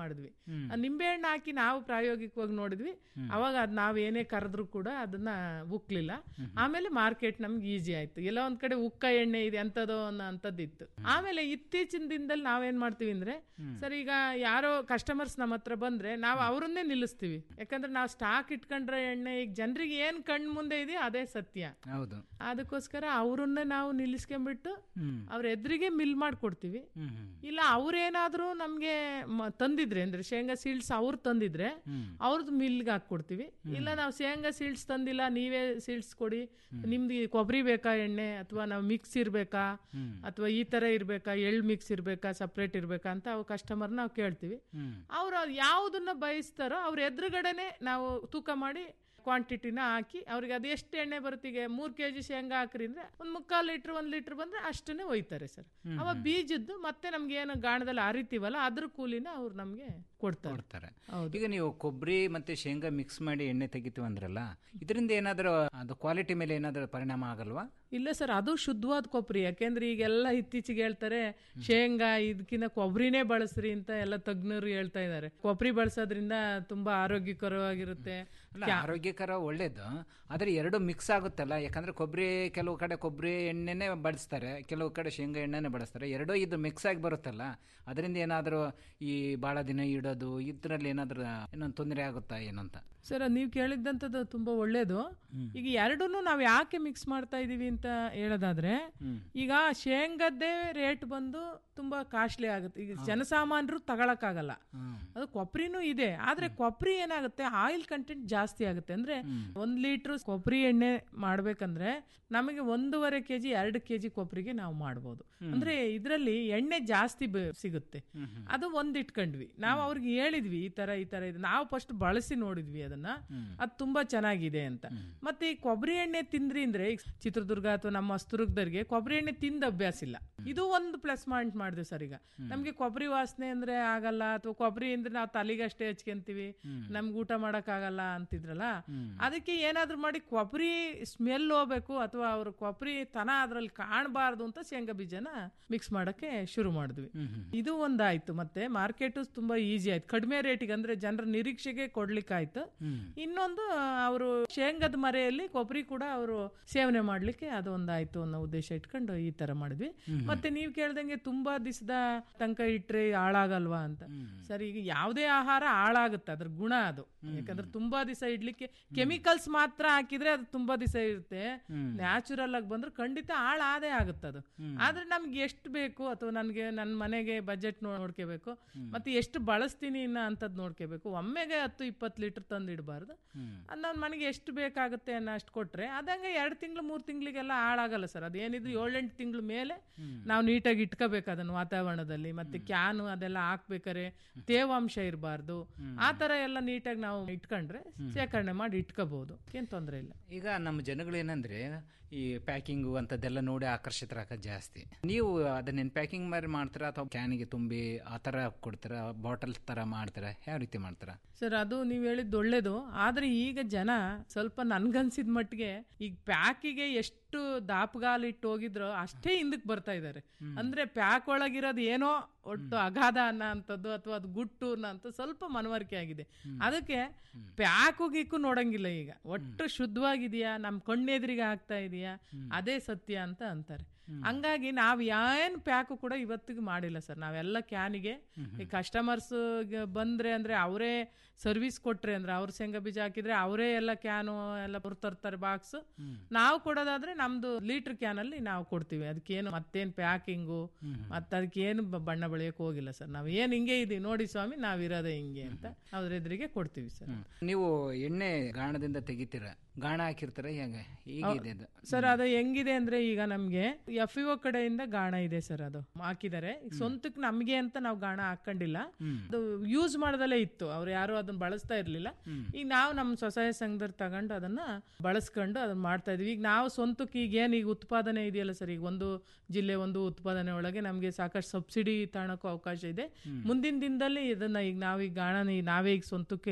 ಮಾಡಿದ್ವಿ ಹ್ಮ್. ಆ ನಿಂಬೆಹಣ್ಣು ಹಾಕಿ ನಾವು ಪ್ರಾಯೋಗಿಕವಾಗಿ ನೋಡಿದ್ವಿ ಅವಾಗ ಅದು ನಾವು ಏನೇ ಕರೆದ್ರೂ ಕೂಡ ಅದನ್ನ ಉಕ್ಲಿಲ್ಲ ಆಮೇಲೆ ಮಾರ್ಕೆಟ್ ನಮ್ಗೆ ಈಸಿ ಆಯ್ತು ಎಲ್ಲ ಒಂದ್ ಕಡೆ ಉಕ್ಕ ಎಣ್ಣೆ ಇದೆ ಅಂತದೋ ಅನ್ನೋ ಅಂಥದ್ದಿತ್ತು ಆಮೇಲೆ ಇತ್ತೀಚಿನ ದಿನದಲ್ಲಿ ನಾವೇನ್ ಮಾಡ್ತೀವಿ ಅಂದ್ರೆ ಸರ್ ಈಗ ಯಾರೋ ಕಸ್ಟಮರ್ಸ್ ನಮ್ಮ ಹತ್ರ ಬಂದ್ರೆ ನಾವು ಅವರನ್ನೇ ನಿಲ್ಲಿಸ್ತೀವಿ ಯಾಕಂದ್ರೆ ನಾವು ಸ್ಟಾಕ್ ಇಟ್ಕೊಂಡ್ರೆ ಎಣ್ಣೆ ಈಗ ಜನರಿಗೆ ಏನ್ ಕಣ್ ಮುಂದೆ ಇದೆಯೋ ಅದೇ ಸತ್ಯ ಹೌದು ಅದಕ್ಕೋಸ್ಕರ ಅವ್ರನ್ನೇ ನಾವು ನಿಲ್ಲಿಸ್ಕೊಂಡ್ಬಿಟ್ಟು ಹ್ಮ್. ಅವ್ರ ಎದುರಿಗೆ ಮಿಲ್ ಮಾಡ್ಕೊಡ್ತೀವಿ ಹ್ಮ್ ಹ್ಮ್. ಇಲ್ಲ ಅವ್ರೇನಾದ್ರೂ ನಮ್ಗೆ ಮ- ತಂದಿದ್ರೆ ಅಂದ್ರೆ ಶೇಂಗಾ ಸೀಡ್ಸ್ ಅವ್ರು ತಂದಿದ್ರೆ ಹ್ಮ್. ಅವ್ರದ್ದು ಮಿಲ್ಗೆ ಹಾಕ್ಕೊಡ್ತೀವಿ ಇಲ್ಲ ನಾವು ಶೇಂಗಾ ಸೀಡ್ಸ್ ತಂದಿಲ್ಲ ನೀವೇ ಸೀಡ್ಸ್ ಕೊಡಿ ನಿಮ್ದು ಈ ಕೊಬ್ಬರಿ ಬೇಕಾ ಎಣ್ಣೆ ಅಥವಾ ನಾವು ಮಿಕ್ಸ್ ಇರ್ಬೇಕಾ ಹ್ಮ್. ಅಥವಾ ಈ ತರ ಇರ್ಬೇಕಾ ಎಳ್ ಮಿಕ್ಸ್ ಇರ್ಬೇಕಾ ಸಪ್ರೇಟ್ ಇರ್ಬೇಕಾ ಅಂತ ಅವು ಕಸ್ಟಮರ್ ನಾವು ಕೇಳ್ತೀವಿ ಹ್ಮ್. ಅವ್ರು ಯಾವುದನ್ನ ಬಯಸ್ತಾರೋ ಅವ್ರ ಎದುರುಗಡೆನೆ ನಾವು ತೂಕ ಮಾಡಿ ಕ್ವಾಂಟಿಟಿನ ಹಾಕಿ ಅವ್ರಿಗೆ ಅದು ಎಷ್ಟು ಎಣ್ಣೆ ಬರುತ್ತೀಗೆ ಮೂರು ಕೆ ಜಿ ಶೇಂಗಾ ಹಾಕ್ರಿ ಅಂದ್ರೆ ಒಂದು ಮುಕ್ಕಾಲು ಲೀಟ್ರ್ ಒಂದು ಲೀಟ್ರ್ ಬಂದ್ರೆ ಅಷ್ಟನ್ನೇ ಒಯ್ತಾರೆ ಸರ್ ಹ್ಮ್, ಅವ ಬೀಜದ್ದು ಮತ್ತೆ ನಮ್ಗೆ ಏನು ಗಾಣದಲ್ಲಿ ಅರಿತೀವಲ್ಲ ಅದ್ರ ಕೂಲಿನ ಅವ್ರು ನಮ್ಗೆ ಕೊಡ್ತಾರೆ ಕೊಡ್ತಾರೆ ಹೌದು. ಈಗ ನೀವು ಕೊಬ್ಬರಿ ಮತ್ತೆ ಶೇಂಗಾ ಮಿಕ್ಸ್ ಮಾಡಿ ಎಣ್ಣೆ ತೆಗಿತೀವಿ ಅಂದ್ರಲ್ಲ ಇದರಿಂದ ಏನಾದರೂ ಅದು ಕ್ವಾಲಿಟಿ ಮೇಲೆ ಏನಾದರೂ ಪರಿಣಾಮ ಆಗಲ್ವಾ ಇಲ್ಲ ಸರ್ ಅದು ಶುದ್ಧವಾದ ಕೊಬ್ಬರಿ ಯಾಕೆಂದ್ರೆ ಈಗೆಲ್ಲ ಇತ್ತೀಚೆಗೆ ಹೇಳ್ತಾರೆ ಶೇಂಗಾ ಇದಕ್ಕಿಂತ ಕೊಬ್ಬರಿನೇ ಬಳಸ್ರಿ ಅಂತ ಎಲ್ಲ ತಜ್ಞರು ಹೇಳ್ತಾ ಇದ್ದಾರೆ ಕೊಬ್ಬರಿ ಬಳಸೋದ್ರಿಂದ ತುಂಬಾ ಆರೋಗ್ಯಕರವಾಗಿರುತ್ತೆ ಅಲ್ಲ ಆರೋಗ್ಯಕರ ಒಳ್ಳೇದು ಆದರೆ ಎರಡು ಮಿಕ್ಸ್ ಆಗುತ್ತಲ್ಲ ಯಾಕಂದ್ರೆ ಕೊಬ್ಬರಿ ಕೆಲವು ಕಡೆ ಕೊಬ್ಬರಿ ಎಣ್ಣೆನೇ ಬಳಸ್ತಾರೆ ಕೆಲವು ಕಡೆ ಶೇಂಗಾ ಎಣ್ಣೆನೇ ಬಳಸ್ತಾರೆ ಎರಡೂ ಇದು ಮಿಕ್ಸ್ ಆಗಿ ಬರುತ್ತಲ್ಲ ಅದರಿಂದ ಏನಾದರೂ ಈ ಭಾಳ ದಿನ ಇಡೋದು ಇದರಲ್ಲಿ ಏನಾದರೂ ಏನೊಂದು ತೊಂದರೆ ಆಗುತ್ತಾ ಏನಂತ ಸರ್ ನೀವು ಕೇಳಿದ್ದಂಥದ್ದು ತುಂಬಾ ಒಳ್ಳೇದು ಈಗ ಎರಡನ್ನೂ ನಾವು ಯಾಕೆ ಮಿಕ್ಸ್ ಮಾಡ್ತಾ ಇದೀವಿ ಅಂತ ಹೇಳೋದಾದ್ರೆ ಈಗ ಶೇಂಗದ್ದೇ ರೇಟ್ ಬಂದು ತುಂಬಾ ಕಾಸ್ಟ್ಲಿ ಆಗುತ್ತೆ ಈಗ ಜನಸಾಮಾನ್ಯರು ತಗೊಳಕ್ಕಾಗಲ್ಲ ಅದು ಕೊಬ್ಬರಿನೂ ಇದೆ ಆದ್ರೆ ಕೊಬ್ಬರಿ ಏನಾಗುತ್ತೆ ಆಯಿಲ್ ಕಂಟೆಂಟ್ ಜಾಸ್ತಿ ಆಗುತ್ತೆ ಅಂದ್ರೆ ಒಂದ್ ಲೀಟ್ರ್ ಕೊಬ್ಬರಿ ಎಣ್ಣೆ ಮಾಡ್ಬೇಕಂದ್ರೆ ನಮಗೆ ಒಂದೂವರೆ ಕೆಜಿ ಎರಡು ಕೆಜಿ ಕೊಬ್ಬರಿಗೆ ನಾವು ಮಾಡ್ಬೋದು ಅಂದ್ರೆ ಇದರಲ್ಲಿ ಎಣ್ಣೆ ಜಾಸ್ತಿ ಬೆ- ಸಿಗುತ್ತೆ ಅದು ಒಂದ್ ಇಟ್ಕೊಂಡ್ವಿ ನಾವು ಅವ್ರಿಗೆ ಹೇಳಿದ್ವಿ ಈ ತರ ಈ ತರ ಇದೆ ನಾವು ಫಸ್ಟ್ ಬಳಸಿ ನೋಡಿದ್ವಿ ಅದನ್ನ ಅದು ತುಂಬಾ ಚೆನ್ನಾಗಿದೆ ಅಂತ ಮತ್ತೆ ಈ ಕೊಬ್ಬರಿ ಎಣ್ಣೆ ತಿಂದ್ರಿ ಅಂದ್ರೆ ಈಗ ಚಿತ್ರದುರ್ಗ ಅಥವಾ ನಮ್ಮ ಹೊಸದುರ್ಗದವ್ರಿಗೆ ಕೊಬ್ಬರಿ ಎಣ್ಣೆ ತಿಂದ ಅಭ್ಯಾಸ ಇಲ್ಲ ಇದು ಒಂದು ಪ್ಲಸ್ ಪಾಯಿಂಟ್ ಮಾಡಿದೆ ಸರ್ ಈಗ ನಮ್ಗೆ ಕೊಬ್ಬರಿ ವಾಸನೆ ಅಂದ್ರೆ ಆಗಲ್ಲ ಅಥವಾ ಕೊಬ್ಬರಿ ಅಂದ್ರೆ ನಾವು ತಲೆಗಷ್ಟೇ ಹಚ್ಕೊಂತೀವಿ ನಮ್ಗೆ ಊಟ ಮಾಡಕ್ ಆಗಲ್ಲ ಅಂತಿದ್ರಲ್ಲ ಅದಕ್ಕೆ ಏನಾದ್ರೂ ಮಾಡಿ ಕೊಬ್ಬರಿ ಸ್ಮೆಲ್ ಹೋಗ್ಬೇಕು ಅಥವಾ ಅವ್ರ ಕೊಬ್ಬರಿ ತನ ಅದ್ರಲ್ಲಿ ಕಾಣಬಾರ್ದು ಅಂತ ಶೇಂಗಾ ಬೀಜನ ಮಿಕ್ಸ್ ಮಾಡಕ್ಕೆ ಶುರು ಮಾಡಿದ್ವಿ ಇದು ಒಂದಾಯ್ತು ಮತ್ತೆ ಮಾರ್ಕೆಟ್ ತುಂಬಾ ಈಸಿ ಆಯ್ತು ಕಡಿಮೆ ರೇಟಿಗೆ ಅಂದ್ರೆ ಜನರ ನಿರೀಕ್ಷೆಗೆ ಕೊಡ್ಲಿಕ್ಕಾಯ್ತು ಇನ್ನೊಂದು ಅವರು ಶೇಂಗದ ಮರೆಯಲ್ಲಿ ಕೊಬ್ಬರಿ ಕೂಡ ಅವರು ಸೇವನೆ ಮಾಡ್ಲಿಕ್ಕೆ ಅದೊಂದಾಯ್ತು ಅನ್ನೋ ಉದ್ದೇಶ ಇಟ್ಕೊಂಡು ಈ ತರ ಮಾಡಿದ್ವಿ ಮತ್ತೆ ನೀವು ಕೇಳ್ದಂಗೆ ತುಂಬಾ ದಿವಸದ ತನಕ ಇಟ್ರೆ ಹಾಳಾಗಲ್ವಾ ಅಂತ ಸರ್ ಈಗ ಯಾವುದೇ ಆಹಾರ ಹಾಳಾಗುತ್ತೆ ಅದ್ರ ಗುಣ ಅದು ಯಾಕಂದ್ರೆ ತುಂಬಾ ದಿವಸ ಇಡ್ಲಿಕ್ಕೆ ಕೆಮಿಕಲ್ಸ್ ಮಾತ್ರ ಹಾಕಿದ್ರೆ ಅದು ತುಂಬಾ ದಿವಸ ಇರುತ್ತೆ ನ್ಯಾಚುರಲ್ ಆಗಿ ಬಂದ್ರೆ ಖಂಡಿತ ಹಾಳಾದೇ ಆಗುತ್ತೆ ಅದು ಆದ್ರೆ ನಮ್ಗೆ ಎಷ್ಟು ಬೇಕು ಅಥವಾ ನನಗೆ ನನ್ನ ಮನೆಗೆ ಬಜೆಟ್ ನೋಡ್ಕೋಬೇಕು ಮತ್ತೆ ಎಷ್ಟು ಬಳಸ್ತೀನಿ ಇನ್ನ ಅಂತದ್ ನೋಡ್ಕೋಬೇಕು ಒಮ್ಮೆಗೆ ಹತ್ತು ಇಪ್ಪತ್ತು ಲೀಟರ್ ತಂದು ಇಡಬಾರ್ದು ನನ್ನ ಮನೆಗೆ ಎಷ್ಟು ಬೇಕಾಗುತ್ತೆ ಅನ್ನೋ ಅಷ್ಟು ಕೊಟ್ರೆ ಅದಂಗೆ ಎರಡು ತಿಂಗಳು ಮೂರು ತಿಂಗಳಿಗೆಲ್ಲ ಹಾಳಾಗಲ್ಲ ಸರ್ ಅದೇನಿದ್ರು ಏಳೆಂಟು ತಿಂಗಳ ಮೇಲೆ ನಾವು ನೀಟಾಗಿ ಇಟ್ಕೋಬೇಕು ಅದನ್ನ ವಾತಾವರಣದಲ್ಲಿ ಮತ್ತೆ ಕ್ಯಾನು ಅದೆಲ್ಲ ಹಾಕ್ಬೇಕಾರೆ ತೇವಾಂಶ ಇರಬಾರ್ದು ಆ ತರ ಎಲ್ಲ ನೀಟಾಗಿ ನಾವು ಇಟ್ಕೊಂಡ್ರೆ ಶೇಖರಣೆ ಮಾಡಿ ಇಟ್ಕೋಬಹುದು ಏನ್ ತೊಂದರೆ ಇಲ್ಲ ಈಗ ನಮ್ಮ ಜನಗಳು ಏನಂದ್ರೆ ಈ ಪ್ಯಾಕಿಂಗು ಅಂಥದ್ದೆಲ್ಲ ನೋಡಿ ಆಕರ್ಷಿತರಾಗೋದು ಜಾಸ್ತಿ ನೀವು ಅದನ್ನೇನು ಪ್ಯಾಕಿಂಗ್ ಮಾಡಿ ಮಾಡ್ತೀರಾ ಅಥವಾ ಕ್ಯಾನಿಗೆ ತುಂಬಿ ಆ ಥರ ಕೊಡ್ತೀರಾ ಬಾಟಲ್ ಥರ ಮಾಡ್ತೀರಾ ಯಾವ ರೀತಿ ಮಾಡ್ತೀರಾ ಸರ್ ಅದು ನೀವು ಹೇಳಿದ್ದು ಒಳ್ಳೇದು ಆದ್ರೆ ಈಗ ಜನ ಸ್ವಲ್ಪ ನನ್ಗನ್ಸಿದ ಮಟ್ಟಿಗೆ ಈಗ ಪ್ಯಾಕಿಗೆ ಎಷ್ಟು ದಾಪಗಾಲಿಟ್ಟು ಹೋಗಿದ್ರೋ ಅಷ್ಟೇ ಹಿಂದಕ್ಕೆ ಬರ್ತಾ ಇದ್ದಾರೆ ಅಂದ್ರೆ ಪ್ಯಾಕ್ ಒಳಗಿರೋದು ಏನೋ ಒಟ್ಟು ಅಗಾಧ ಅನ್ನೋ ಅಂಥದ್ದು ಅಥವಾ ಅದು ಗುಟ್ಟು ಅನ್ನೋ ಅಂತ ಸ್ವಲ್ಪ ಮನವರಿಕೆ ಆಗಿದೆ ಅದಕ್ಕೆ ಪ್ಯಾಕು ಗೀಕು ನೋಡಂಗಿಲ್ಲ ಈಗ ಒಟ್ಟು ಶುದ್ಧವಾಗಿದೆಯಾ ನಮ್ಮ ಕಣ್ಣೆದ್ರಿಗೆ ಆಗ್ತಾ ಇದೆಯಾ ಅದೇ ಸತ್ಯ ಅಂತ ಅಂತಾರೆ ಹಂಗಾಗಿ ನಾವ್ ಏನ್ ಪ್ಯಾಕು ಕೂಡ ಇವತ್ತಿಗೆ ಮಾಡಿಲ್ಲ ಸರ್ ನಾವೆಲ್ಲ ಕ್ಯಾನಿಗೆ ಈ ಕಸ್ಟಮರ್ಸ್ ಬಂದ್ರೆ ಅಂದ್ರೆ ಅವರೇ ಸರ್ವಿಸ್ ಕೊಟ್ರೆ ಅಂದ್ರೆ ಅವ್ರ ಶೇಂಗಾ ಬೀಜ ಹಾಕಿದ್ರೆ ಅವರೇ ಎಲ್ಲ ಕ್ಯಾನು ಎಲ್ಲ ಅವ್ರು ತರ್ತಾರೆ ಬಾಕ್ಸ್ ನಾವು ಕೊಡೋದಾದ್ರೆ ನಮ್ದು ಲೀಟರ್ ಕ್ಯಾನ್ ಅಲ್ಲಿ ನಾವು ಕೊಡ್ತೀವಿ ಅದಕ್ಕೇನು ಮತ್ತೇನ್ ಪ್ಯಾಕಿಂಗು ಮತ್ತೆ ಅದಕ್ಕೇನು ಬ- ಬಣ್ಣ ಬಳಿಯಕ್ ಹೋಗಿಲ್ಲ ಸರ್ ನಾವ್ ಏನ್ ಹಿಂಗೆ ಇದೀವಿ ನೋಡಿ ಸ್ವಾಮಿ ನಾವ್ ಇರೋದೇ ಹಿಂಗೆ ಅಂತ ಅವ್ರ ಎದುರಿಗೆ ಕೊಡ್ತೀವಿ ಸರ್ ನೀವು ಎಣ್ಣೆ ಗಾಣದಿಂದ ತೆಗಿತೀರಾ ಗಾಣ ಹಾಕಿರ್ತಾರೆ ಹೇಗೆ ಹೀಗಿದೆ ಅದು ಸರ್ ಅದು ಹೆಂಗಿದೆ ಅಂದ್ರೆ ಈಗ ನಮ್ಗೆ ಎಫ್ ಇಒ ಕಡೆಯಿಂದ ಗಾಣ ಇದೆ ಸರ್ ಅದು ಹಾಕಿದ್ದಾರೆ ಈಗ ಸ್ವಂತಕ್ಕೆ ನಮ್ಗೆ ಅಂತ ನಾವು ಗಾಣ ಹಾಕೊಂಡಿಲ್ಲ ಅದು ಯೂಸ್ ಮಾಡದಲ್ಲೇ ಇತ್ತು ಅವ್ರು ಯಾರು ಅದನ್ನ ಬಳಸ್ತಾ ಇರ್ಲಿಲ್ಲ ಈಗ ನಾವು ನಮ್ಮ ಸ್ವಸಹಾಯ ಸಂಘದವ್ರು ತಗೊಂಡು ಅದನ್ನ ಬಳಸ್ಕೊಂಡು ಅದನ್ನ ಮಾಡ್ತಾ ಇದೀವಿ ಈಗ ನಾವು ಸ್ವಂತಕ್ಕೆ ಈಗ ಏನ್ ಈಗ ಉತ್ಪಾದನೆ ಇದೆಯಲ್ಲ ಸರ್ ಈಗ ಒಂದು ಜಿಲ್ಲೆ ಒಂದು ಉತ್ಪಾದನೆ ಒಳಗೆ ನಮ್ಗೆ ಸಾಕಷ್ಟು ಸಬ್ಸಿಡಿ ತಗೊಳಕ್ಕೂ ಅವಕಾಶ ಇದೆ ಮುಂದಿನ ದಿನದಲ್ಲಿ ಇದನ್ನ ಈಗ ನಾವು ಈಗ ಗಾಣ ನಾವೇ ಈಗ ಸ್ವಂತಕ್ಕೆ